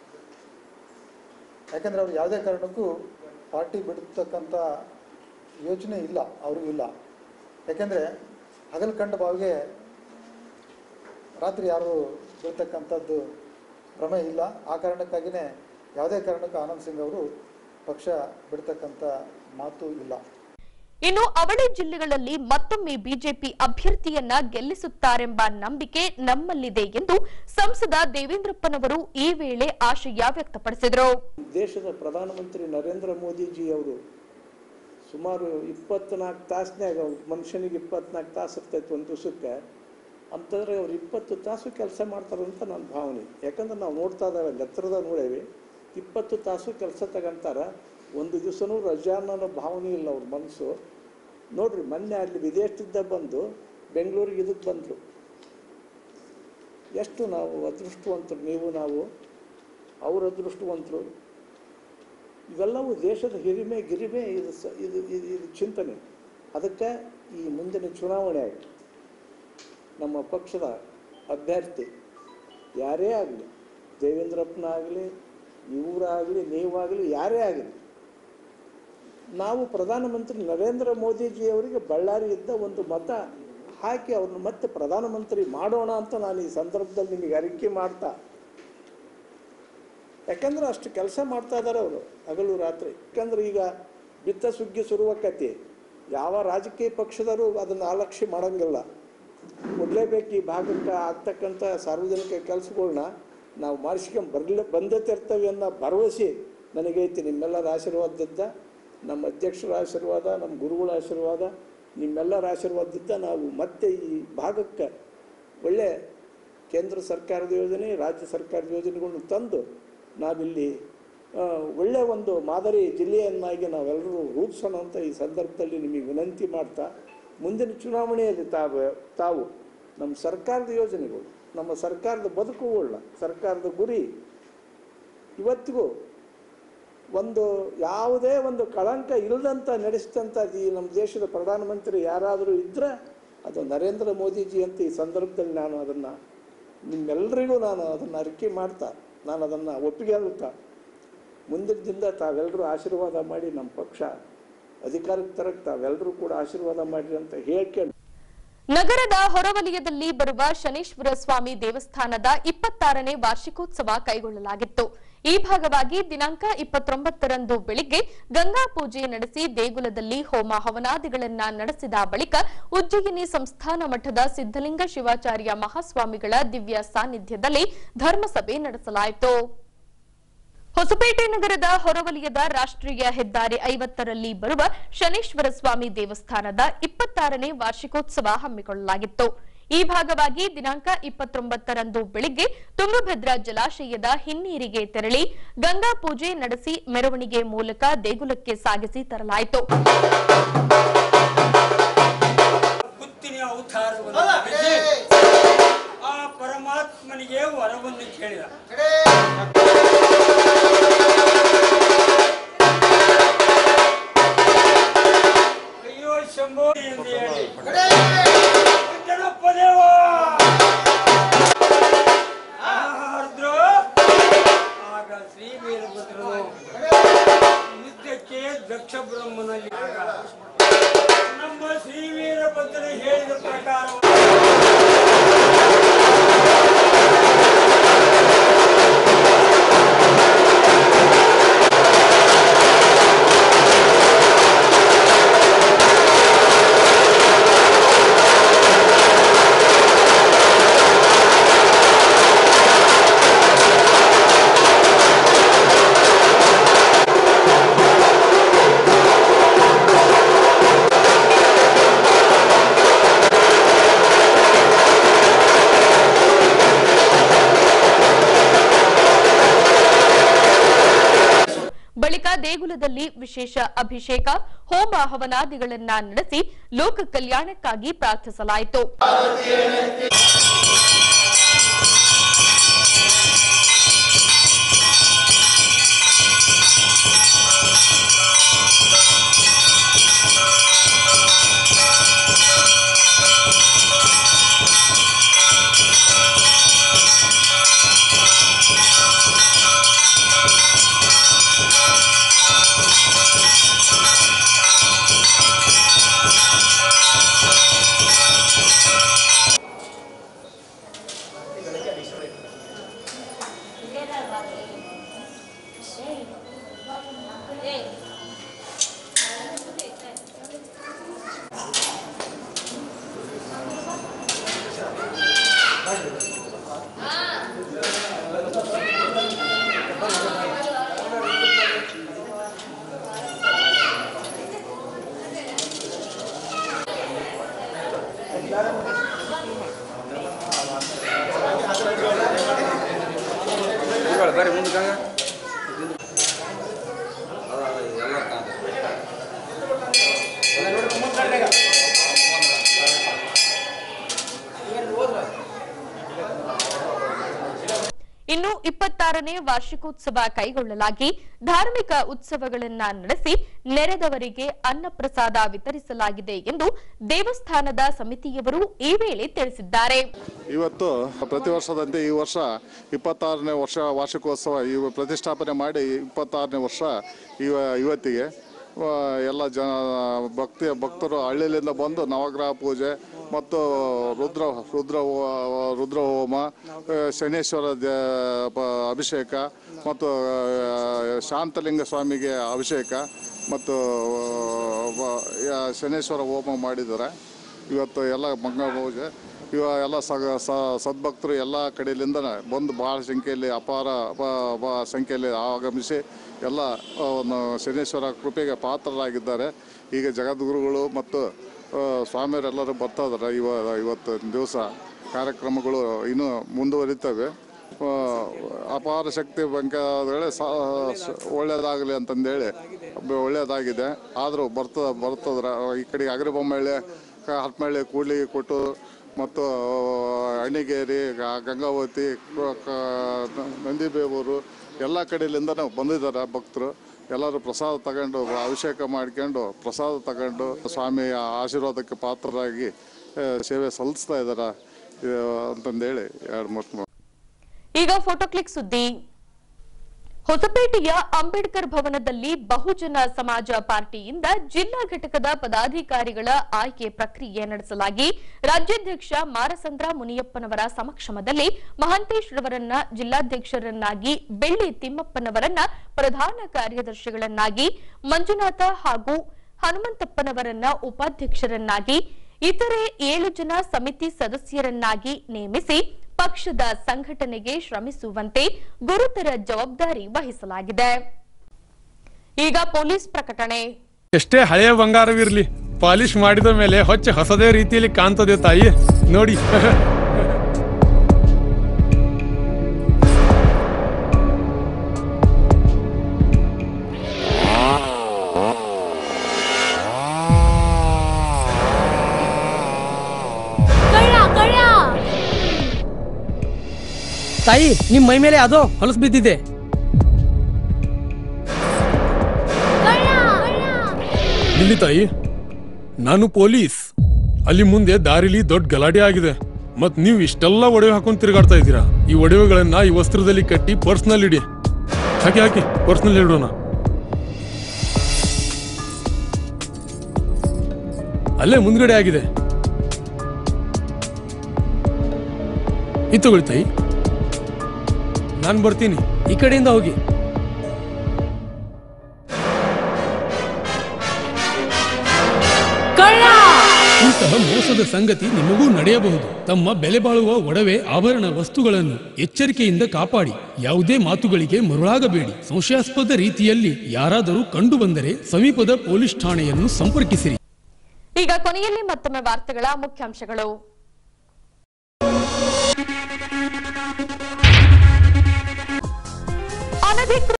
ಯಾಕಂದರೆ ಅವ್ರು ಯಾವುದೇ ಕಾರಣಕ್ಕೂ ಪಾರ್ಟಿ ಬಿಡ್ತಕ್ಕಂಥ ಯೋಚನೆ ಇಲ್ಲ ಅವ್ರಿಗೂ ಇಲ್ಲ ಯಾಕೆಂದರೆ ಹಗಲು ಕಂಡ ಬಾವಿಗೆ ರಾತ್ರಿ ಯಾರು ಬೀಳ್ತಕ್ಕಂಥದ್ದು ಭ್ರಮೆ ಇಲ್ಲ ಆ ಕಾರಣಕ್ಕಾಗಿಯೇ ಯಾವುದೇ ಕಾರಣಕ್ಕೂ ಆನಂದ್ ಸಿಂಗ್ ಅವರು ಪಕ್ಷ ಬಿಡ್ತಕ್ಕಂಥ ಮಾತು ಇಲ್ಲ ಇನ್ನು ಅವಳಿ ಜಿಲ್ಲೆಗಳಲ್ಲಿ ಮತ್ತೊಮ್ಮೆ ಬಿಜೆಪಿ ಅಭ್ಯರ್ಥಿಯನ್ನ ಗೆಲ್ಲಿಸುತ್ತಾರೆಂಬ ನಂಬಿಕೆ ನಮ್ಮಲ್ಲಿದೆ ಎಂದು ಸಂಸದ ದೇವೇಂದ್ರಪ್ಪನವರು ಈ ವೇಳೆ ಆಶಯ ವ್ಯಕ್ತಪಡಿಸಿದರು ದೇಶದ ಪ್ರಧಾನಮಂತ್ರಿ ನರೇಂದ್ರ ಮೋದಿಜಿಯವರು ಸುಮಾರು ಇಪ್ಪತ್ನಾಲ್ಕು ತಾಸ್ನ್ಯಾಗ ಮನುಷ್ಯನಿಗೆ ಇಪ್ಪತ್ನಾಲ್ಕು ತಾಸು ಇರ್ತೈತೆ ಒಂದು ದಿವಸಕ್ಕೆ ಅಂತಂದ್ರೆ ಅವ್ರು ಇಪ್ಪತ್ತು ತಾಸು ಕೆಲಸ ಮಾಡ್ತಾರಂತ ನನ್ನ ಭಾವನೆ ಯಾಕಂದ್ರೆ ನಾವು ನೋಡ್ತಾ ಇದ್ದಾವೆ ಎತ್ತರದಾಗ ನೋಡೇವಿ ಇಪ್ಪತ್ತು ತಾಸು ಕೆಲಸ ತಗೊಂತಾರ ಒಂದು ದಿವಸನೂ ರಜಾ ಅನ್ನೋ ಭಾವನೆ ಇಲ್ಲ ಅವ್ರ ಮನಸ್ಸು ನೋಡ್ರಿ ಮೊನ್ನೆ ಅಲ್ಲಿ ವಿದೇಶದಿಂದ ಬಂದು ಬೆಂಗಳೂರಿಗೆ ಇದಕ್ಕೆ ಬಂದರು ಎಷ್ಟು ನಾವು ಅದೃಷ್ಟವಂತರು ನೀವು ನಾವು ಅವ್ರ ಅದೃಷ್ಟವಂತರು ಇವೆಲ್ಲವೂ ದೇಶದ ಹಿರಿಮೆ ಗಿರಿಮೆ ಇದು ಸ ಇದು ಇದು ಇದು ಚಿಂತನೆ ಅದಕ್ಕೆ ಈ ಮುಂದಿನ ಚುನಾವಣೆ ಆಗಿ ನಮ್ಮ ಪಕ್ಷದ ಅಭ್ಯರ್ಥಿ ಯಾರೇ ಆಗಲಿ ದೇವೇಂದ್ರಪ್ಪನ ಆಗಲಿ ಇವರಾಗಲಿ ನೀವಾಗಲಿ ಯಾರೇ ಆಗಲಿ ನಾವು ಪ್ರಧಾನಮಂತ್ರಿ ನರೇಂದ್ರ ಮೋದಿಜಿಯವರಿಗೆ ಬಳ್ಳಾರಿಯಿಂದ ಒಂದು ಮತ ಹಾಕಿ ಅವ್ರನ್ನ ಮತ್ತೆ ಪ್ರಧಾನಮಂತ್ರಿ ಮಾಡೋಣ ಅಂತ ನಾನು ಈ ಸಂದರ್ಭದಲ್ಲಿ ನಿಮಗೆ ಅರಿಕೆ ಮಾಡ್ತಾ ಯಾಕಂದ್ರೆ ಅಷ್ಟು ಕೆಲಸ ಮಾಡ್ತಾ ಇದ್ದಾರೆ ಅವರು ಹಗಲು ರಾತ್ರಿ ಯಾಕಂದ್ರೆ ಈಗ ಬಿತ್ತ ಸುಗ್ಗಿ ಶುರುವಾಕತಿ ಯಾವ ರಾಜಕೀಯ ಪಕ್ಷದವರು ಅದನ್ನು ಅಲಕ್ಷ್ಯ ಮಾಡಂಗಿಲ್ಲ ಕೊಡಲೇಬೇಕು ಈ ಭಾಗಕ್ಕೆ ಆಗ್ತಕ್ಕಂಥ ಸಾರ್ವಜನಿಕ ಕೆಲಸಗಳ್ನ ನಾವು ಮಾಡಿಸ್ಕೊಂಡ್ ಬರಲೇ ಬಂದೇ ತರ್ತೇವೆ ಅನ್ನೋ ಭರವಸೆ ನನಗೈತಿ ನಿಮ್ಮೆಲ್ಲರ ಆಶೀರ್ವಾದದಿಂದ ನಮ್ಮ ಅಧ್ಯಕ್ಷರ ಆಶೀರ್ವಾದ ನಮ್ಮ ಗುರುಗಳ ಆಶೀರ್ವಾದ ನಿಮ್ಮೆಲ್ಲರ ಆಶೀರ್ವಾದದಿಂದ ನಾವು ಮತ್ತೆ ಈ ಭಾಗಕ್ಕೆ ಒಳ್ಳೆ ಕೇಂದ್ರ ಸರ್ಕಾರದ ಯೋಜನೆ ರಾಜ್ಯ ಸರ್ಕಾರದ ಯೋಜನೆಗಳನ್ನು ತಂದು ನಾವಿಲ್ಲಿ ಆ, ಒಳ್ಳೆ ಒಂದು ಮಾದರಿ ಜಿಲ್ಲೆಯನ್ನಾಗಿ ನಾವೆಲ್ಲರೂ ರೂಪಿಸೋಣ ಅಂತ ಈ ಸಂದರ್ಭದಲ್ಲಿ ನಿಮಗೆ ವಿನಂತಿ ಮಾಡ್ತಾ ಮುಂದಿನ ಚುನಾವಣೆಯಲ್ಲಿ ತಾವು ತಾವು ನಮ್ಮ ಸರ್ಕಾರದ ಯೋಜನೆಗಳು ನಮ್ಮ ಸರ್ಕಾರದ ಬದುಕುಗಳನ್ನ ಸರ್ಕಾರದ ಗುರಿ ಇವತ್ತಿಗೂ ಒಂದು ಯಾವುದೇ ಒಂದು ಕಳಂಕ ಇಲ್ಲದಂತ ನಡೆಸಿದಂಥದ್ದು ಈ ನಮ್ಮ ದೇಶದ ಪ್ರಧಾನಮಂತ್ರಿ ಯಾರಾದರೂ ಇದ್ದರೆ ಅದು ನರೇಂದ್ರ ಮೋದಿಜಿ ಅಂತ ಈ ಸಂದರ್ಭದಲ್ಲಿ ನಾನು ಅದನ್ನು ನಿಮ್ಮೆಲ್ಲರಿಗೂ ನಾನು ಅದನ್ನು ಅರಿಕೆ ಮಾಡ್ತಾ ನಾನು ಅದನ್ನು ಒಪ್ಪಿಗೆ ಆಗುತ್ತಾ ಮುಂದಿನ ದಿನದ ತಾವೆಲ್ಲರೂ ಆಶೀರ್ವಾದ ಮಾಡಿ ನಮ್ಮ ಪಕ್ಷ ಅಧಿಕಾರಕ್ಕೆ ತರಕ್ಕೆ ತಾವೆಲ್ಲರೂ ಕೂಡ ಆಶೀರ್ವಾದ ಮಾಡಿರಿ ಅಂತ ಹೇಳ್ಕೊಂಡು ನಗರದ ಹೊರವಲಯದಲ್ಲಿ ಬರುವ ಶನೇಶ್ವರ ಸ್ವಾಮಿ ದೇವಸ್ಥಾನದ ಇಪ್ಪತ್ತಾರನೇ ವಾರ್ಷಿಕೋತ್ಸವ ಕೈಗೊಳ್ಳಲಾಗಿತ್ತು ಈ ಭಾಗವಾಗಿ ದಿನಾಂಕ ಇಪ್ಪತ್ತೊಂಬತ್ತರಂದು ಬೆಳಿಗ್ಗೆ ಗಂಗಾ ಪೂಜೆ ನಡೆಸಿ ದೇಗುಲದಲ್ಲಿ ಹೋಮ ಹವನಾದಿಗಳನ್ನ ನಡೆಸಿದ ಬಳಿಕ ಉಜ್ಜಯಿನಿ ಸಂಸ್ಥಾನ ಮಠದ ಸಿದ್ದಲಿಂಗ ಶಿವಾಚಾರ್ಯ ಮಹಾಸ್ವಾಮಿಗಳ ದಿವ್ಯ ಸಾನ್ನಿಧ್ಯದಲ್ಲಿ ಧರ್ಮಸಭೆ ನಡೆಸಲಾಯಿತು ಹೊಸಪೇಟೆ ನಗರದ ಹೊರವಲಯದ ರಾಷ್ಟ್ರೀಯ ಹೆದ್ದಾರಿ ಐವತ್ತರಲ್ಲಿ ಬರುವ ಶನೇಶ್ವರ ಸ್ವಾಮಿ ದೇವಸ್ಥಾನದ ಇಪ್ಪತ್ತಾರನೇ ವಾರ್ಷಿಕೋತ್ಸವ ಹಮ್ಮಿಕೊಳ್ಳಲಾಗಿತ್ತು ಈ ಭಾಗವಾಗಿ ದಿನಾಂಕ ಇಪ್ಪತ್ತೊಂಬತ್ತರಂದು ಬೆಳಿಗ್ಗೆ ತುಂಗಭದ್ರಾ ಜಲಾಶಯದ ಹಿನ್ನೀರಿಗೆ ತೆರಳಿ ಗಂಗಾ ಪೂಜೆ ನಡೆಸಿ ಮೆರವಣಿಗೆ ಮೂಲಕ ದೇಗುಲಕ್ಕೆ ಸಾಗಿಸಿ ತರಲಾಯಿತು ಗುತ್ತಿನ ಅವತಾರವನ್ನು ಧರಿಸಿ ಆ ಪರಮಾತ್ಮನಿಗೆ ವರವನ್ನು ಕೇಳಿದ ಅಯ್ಯೋ ಶಂಭೋ ಎಂದು ಹೇಳಿ ಗಣಪ ದೇವ ಆರ್ದ್ರು. ಆಗ ಶ್ರೀ ವೀರಭದ್ರನು ಯುದ್ಧಕ್ಕೆ ದಕ್ಷ ಬ್ರಹ್ಮನಲ್ಲಿ ಆಗ ನಮ್ಮ ಶ್ರೀ ವೀರಭದ್ರ ಹೇಳಿದ ಪ್ರಕಾರ ಬಳಿಕ ದೇಗುಲದಲ್ಲಿ ವಿಶೇಷ ಅಭಿಷೇಕ ಹೋಮ ಹವನಾದಿಗಳನ್ನ ನಡೆಸಿ ಲೋಕ ಕಲ್ಯಾಣಕ್ಕಾಗಿ ಪ್ರಾರ್ಥಿಸಲಾಯಿತು ಇನ್ನು ಇಪ್ಪತ್ತಾರನೇ ವಾರ್ಷಿಕೋತ್ಸವ ಕೈಗೊಳ್ಳಲಾಗಿ ಧಾರ್ಮಿಕ ಉತ್ಸವಗಳನ್ನ ನಡೆಸಿ ನೆರೆದವರಿಗೆ ಅನ್ನಪ್ರಸಾದ ವಿತರಿಸಲಾಗಿದೆ ಎಂದು ದೇವಸ್ಥಾನದ ಸಮಿತಿಯವರು ಈ ವೇಳೆ ತಿಳಿಸಿದ್ದಾರೆ ಇವತ್ತು ಪ್ರತಿ ವರ್ಷದಂತೆ ಈ ವರ್ಷ ಇಪ್ಪತ್ತಾರನೇ ವರ್ಷ ವಾರ್ಷಿಕೋತ್ಸವ ಇವ ಪ್ರತಿಷ್ಠಾಪನೆ ಮಾಡಿ ಇಪ್ಪತ್ತಾರನೇ ವರ್ಷ ಇವ ಇವತ್ತಿಗೆ ಆ, ಎಲ್ಲ ಜನ ಭಕ್ತಿ ಭಕ್ತರು ಹಳ್ಳಿಲಿಂದ ಬಂದು ನವಗ್ರಹ ಪೂಜೆ ಮತ್ತು ರುದ್ರ ರುದ್ರ ಹೋ- ರುದ್ರ ಹೋಮ ಆ, ಶನೇಶ್ವರ ದೇ- ಪ- ಅಭಿಷೇಕ ಮತ್ತು ಆ, ಶಾಂತಲಿಂಗ ಸ್ವಾಮಿಗೆ ಅಭಿಷೇಕ ಮತ್ತು ಆ, ವ- ಯಾ- ಶನೇಶ್ವರ ಹೋಮ ಮಾಡಿದ್ದಾರೆ ಇವತ್ತು ಎಲ್ಲ ಮಂಗಳ ಪೂಜೆ ಇವ ಎಲ್ಲ ಸಗ ಸ- ಸದ್ಭಕ್ತರು ಎಲ್ಲ ಕಡೆಯಿಂದ ಬಂದು ಭಾಳ ಸಂಖ್ಯೆಯಲ್ಲಿ ಅಪಾರ ಅಪ- ಅಪ ಸಂಖ್ಯೆಯಲ್ಲಿ ಆಗಮಿಸಿ ಎಲ್ಲ ಆ, ಒಂದು ಶನೇಶ್ವರ ಕೃಪೆಗೆ ಪಾತ್ರರಾಗಿದ್ದಾರೆ ಈಗ ಜಗದ್ಗುರುಗಳು ಮತ್ತು ಆ, ಸ್ವಾಮಿಯರೆಲ್ಲರೂ ಬರ್ತಾ ಇದ್ದಾರೆ ಇವ ಇವತ್ತು ದಿವಸ ಕಾರ್ಯಕ್ರಮಗಳು ಇನ್ನೂ ಮುಂದುವರಿತವೆ ಆ, ಅಪಾರ ಶಕ್ತಿ ಬಂಕೇಳಿ ಒಳ್ಳೆಯದಾಗಲಿ ಅಂತಂದೇಳಿ ಬ- ಒಳ್ಳೆಯದಾಗಿದೆ ಆದರೂ ಬರ್ತದ ಬರ್ತದ್ರ ಈ ಕಡೆ ಅಗ್ರಬೊಮ್ಮಳ್ಳಿ ಹತ್ಮಳ್ಳಿ ಕೂಡ್ಲಿಗೆ ಕೊಟ್ಟು ಮತ್ತು ಅಣಿಗೇರಿ ಗ- ಗಂಗಾವತಿ ಕ- ಕ- ನಂದಿಬೇವೂರು ಎಲ್ಲ ಕಡೆಯಿಂದ ಬಂದಿದ್ದಾರೆ ಭಕ್ತರು ಎಲ್ಲರೂ ಪ್ರಸಾದ ತಗೊಂಡು ಅಭಿಷೇಕ ಮಾಡ್ಕೊಂಡು ಪ್ರಸಾದ ತಗೊಂಡು ಸ್ವಾಮಿಯ ಆಶೀರ್ವಾದಕ್ಕೆ ಪಾತ್ರರಾಗಿ ಆ, ಸೇವೆ ಸಲ್ಲಿಸ್ತಾ ಇದ್ದಾರೆ ಅಂತಂದೇಳಿ ಎರಡು ಮೂರು ಈಗ ಫೋಟೋ ಕ್ಲಿಕ್ ಸುದ್ದಿ ಹೊಸಪೇಟೆಯ ಅಂಬೇಡ್ಕರ್ ಭವನದಲ್ಲಿ ಬಹುಜನ ಸಮಾಜ ಪಾರ್ಟಿಯಿಂದ ಜಿಲ್ಲಾ ಘಟಕದ ಪದಾಧಿಕಾರಿಗಳ ಆಯ್ಕೆ ಪ್ರಕ್ರಿಯೆ ನಡೆಸಲಾಗಿ ರಾಜ್ಯಾಧ್ಯಕ್ಷ ಮಾರಸಂದ್ರ ಮುನಿಯಪ್ಪನವರ ಸಮಕ್ಷಮದಲ್ಲಿ ಮಹಾಂತೇಶ್ ರವರನ್ನ ಜಿಲ್ಲಾಧ್ಯಕ್ಷರನ್ನಾಗಿ ಬೆಳ್ಳಿ ತಿಮ್ಮಪ್ಪನವರನ್ನ ಪ್ರಧಾನ ಕಾರ್ಯದರ್ಶಿಗಳನ್ನಾಗಿ ಮಂಜುನಾಥ ಹಾಗೂ ಹನುಮಂತಪ್ಪನವರನ್ನ ಉಪಾಧ್ಯಕ್ಷರನ್ನಾಗಿ ಇತರೆ ಏಳು ಜನ ಸಮಿತಿ ಸದಸ್ಯರನ್ನಾಗಿ ನೇಮಿಸಿ ಪಕ್ಷದ ಸಂಘಟನೆಗೆ ಶ್ರಮಿಸುವಂತೆ ಗುರುತರ ಜವಾಬ್ದಾರಿ ವಹಿಸಲಾಗಿದೆ ಈಗ ಪೊಲೀಸ್ ಪ್ರಕಟಣೆ ಎಷ್ಟೇ ಹಳೆಯ ಬಂಗಾರವಿರ್ಲಿ ಪಾಲಿಶ್ ಮಾಡಿದ ಮೇಲೆ ಹೊಚ್ಚ ಹೊಸದೇ ರೀತಿಯಲ್ಲಿ ಕಾಣ್ತದೆ ತಾಯಿ ನೋಡಿ ತಾಯಿ ನಿಮ್ ಮೈ ಮೇಲೆ ಅದೋ ಹೊಲಸು ಬಿದ್ದಿದೆ ಇಲ್ಲಿ ತಾಯಿ ನಾನು ಪೊಲೀಸ್ ಅಲ್ಲಿ ಮುಂದೆ ದಾರಿಲಿ ದೊಡ್ಡ ಗಲಾಟೆ ಆಗಿದೆ ಮತ್ ನೀವು ಇಷ್ಟೆಲ್ಲ ಒಡವೆ ಹಾಕೊಂಡ್ ತಿರುಗಾಡ್ತಾ ಇದ್ದೀರಾ ಈ ಒಡವೆಗಳನ್ನ ಈ ವಸ್ತ್ರದಲ್ಲಿ ಕಟ್ಟಿ ಪರ್ಸ್ನಲ್ಲಿ ಇಡಿ ಹಾಕಿ ಹಾಕಿ ಪರ್ಸ್ನಲ್ಲಿ ಇಡೋಣ ಅಲ್ಲೇ ಮುಂದ್ಗಡೆ ಆಗಿದೆ ಇದು ತಗೊಳ್ಳಿ ತಾಯಿ ನಾನು ಬರ್ತೀನಿ ಈ ಕಡೆಯಿಂದ ಹೋಗಿ ಇಂತಹ ಮೋಸದ ಸಂಗತಿ ನಿಮಗೂ ನಡೆಯಬಹುದು ತಮ್ಮ ಬೆಲೆ ಬಾಳುವ ಒಡವೆ ಆಭರಣ ವಸ್ತುಗಳನ್ನು ಎಚ್ಚರಿಕೆಯಿಂದ ಕಾಪಾಡಿ ಯಾವುದೇ ಮಾತುಗಳಿಗೆ ಮರುಳಾಗಬೇಡಿ ಸಂಶಯಾಸ್ಪದ ರೀತಿಯಲ್ಲಿ ಯಾರಾದರೂ ಕಂಡು ಬಂದರೆ ಸಮೀಪದ ಪೊಲೀಸ್ ಠಾಣೆಯನ್ನು ಸಂಪರ್ಕಿಸಿರಿ ಈಗ ಕೊನೆಯಲ್ಲಿ ಮತ್ತೊಮ್ಮೆ ವಾರ್ತೆಗಳ ಮುಖ್ಯಾಂಶಗಳು ಅನಧಿಕೃತ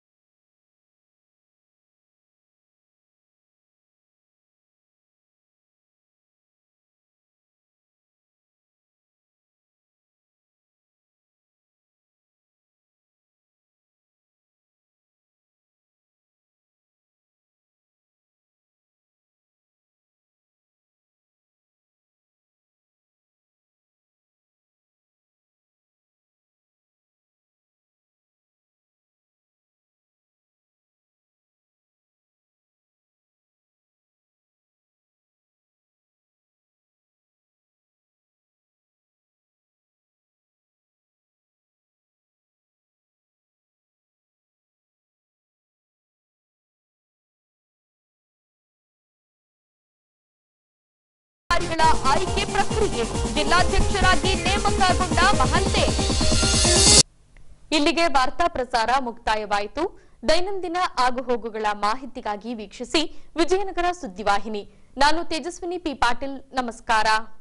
ಅಧಿಕಾರಿಗಳ ಆಯ್ಕೆ ಪ್ರಕ್ರಿಯೆ ಜಿಲ್ಲಾಧ್ಯಕ್ಷರಾಗಿ ನೇಮಕಗೊಂಡ ಮಹಂತೆ ಇಲ್ಲಿಗೆ ವಾರ್ತಾ ಪ್ರಸಾರ ಮುಕ್ತಾಯವಾಯಿತು ದೈನಂದಿನ ಆಗುಹೋಗುಗಳ ಮಾಹಿತಿಗಾಗಿ ವೀಕ್ಷಿಸಿ ವಿಜಯನಗರ ಸುದ್ದಿವಾಹಿನಿ ನಾನು ತೇಜಸ್ವಿನಿ ಪಿ ಪಾಟೀಲ್ ನಮಸ್ಕಾರ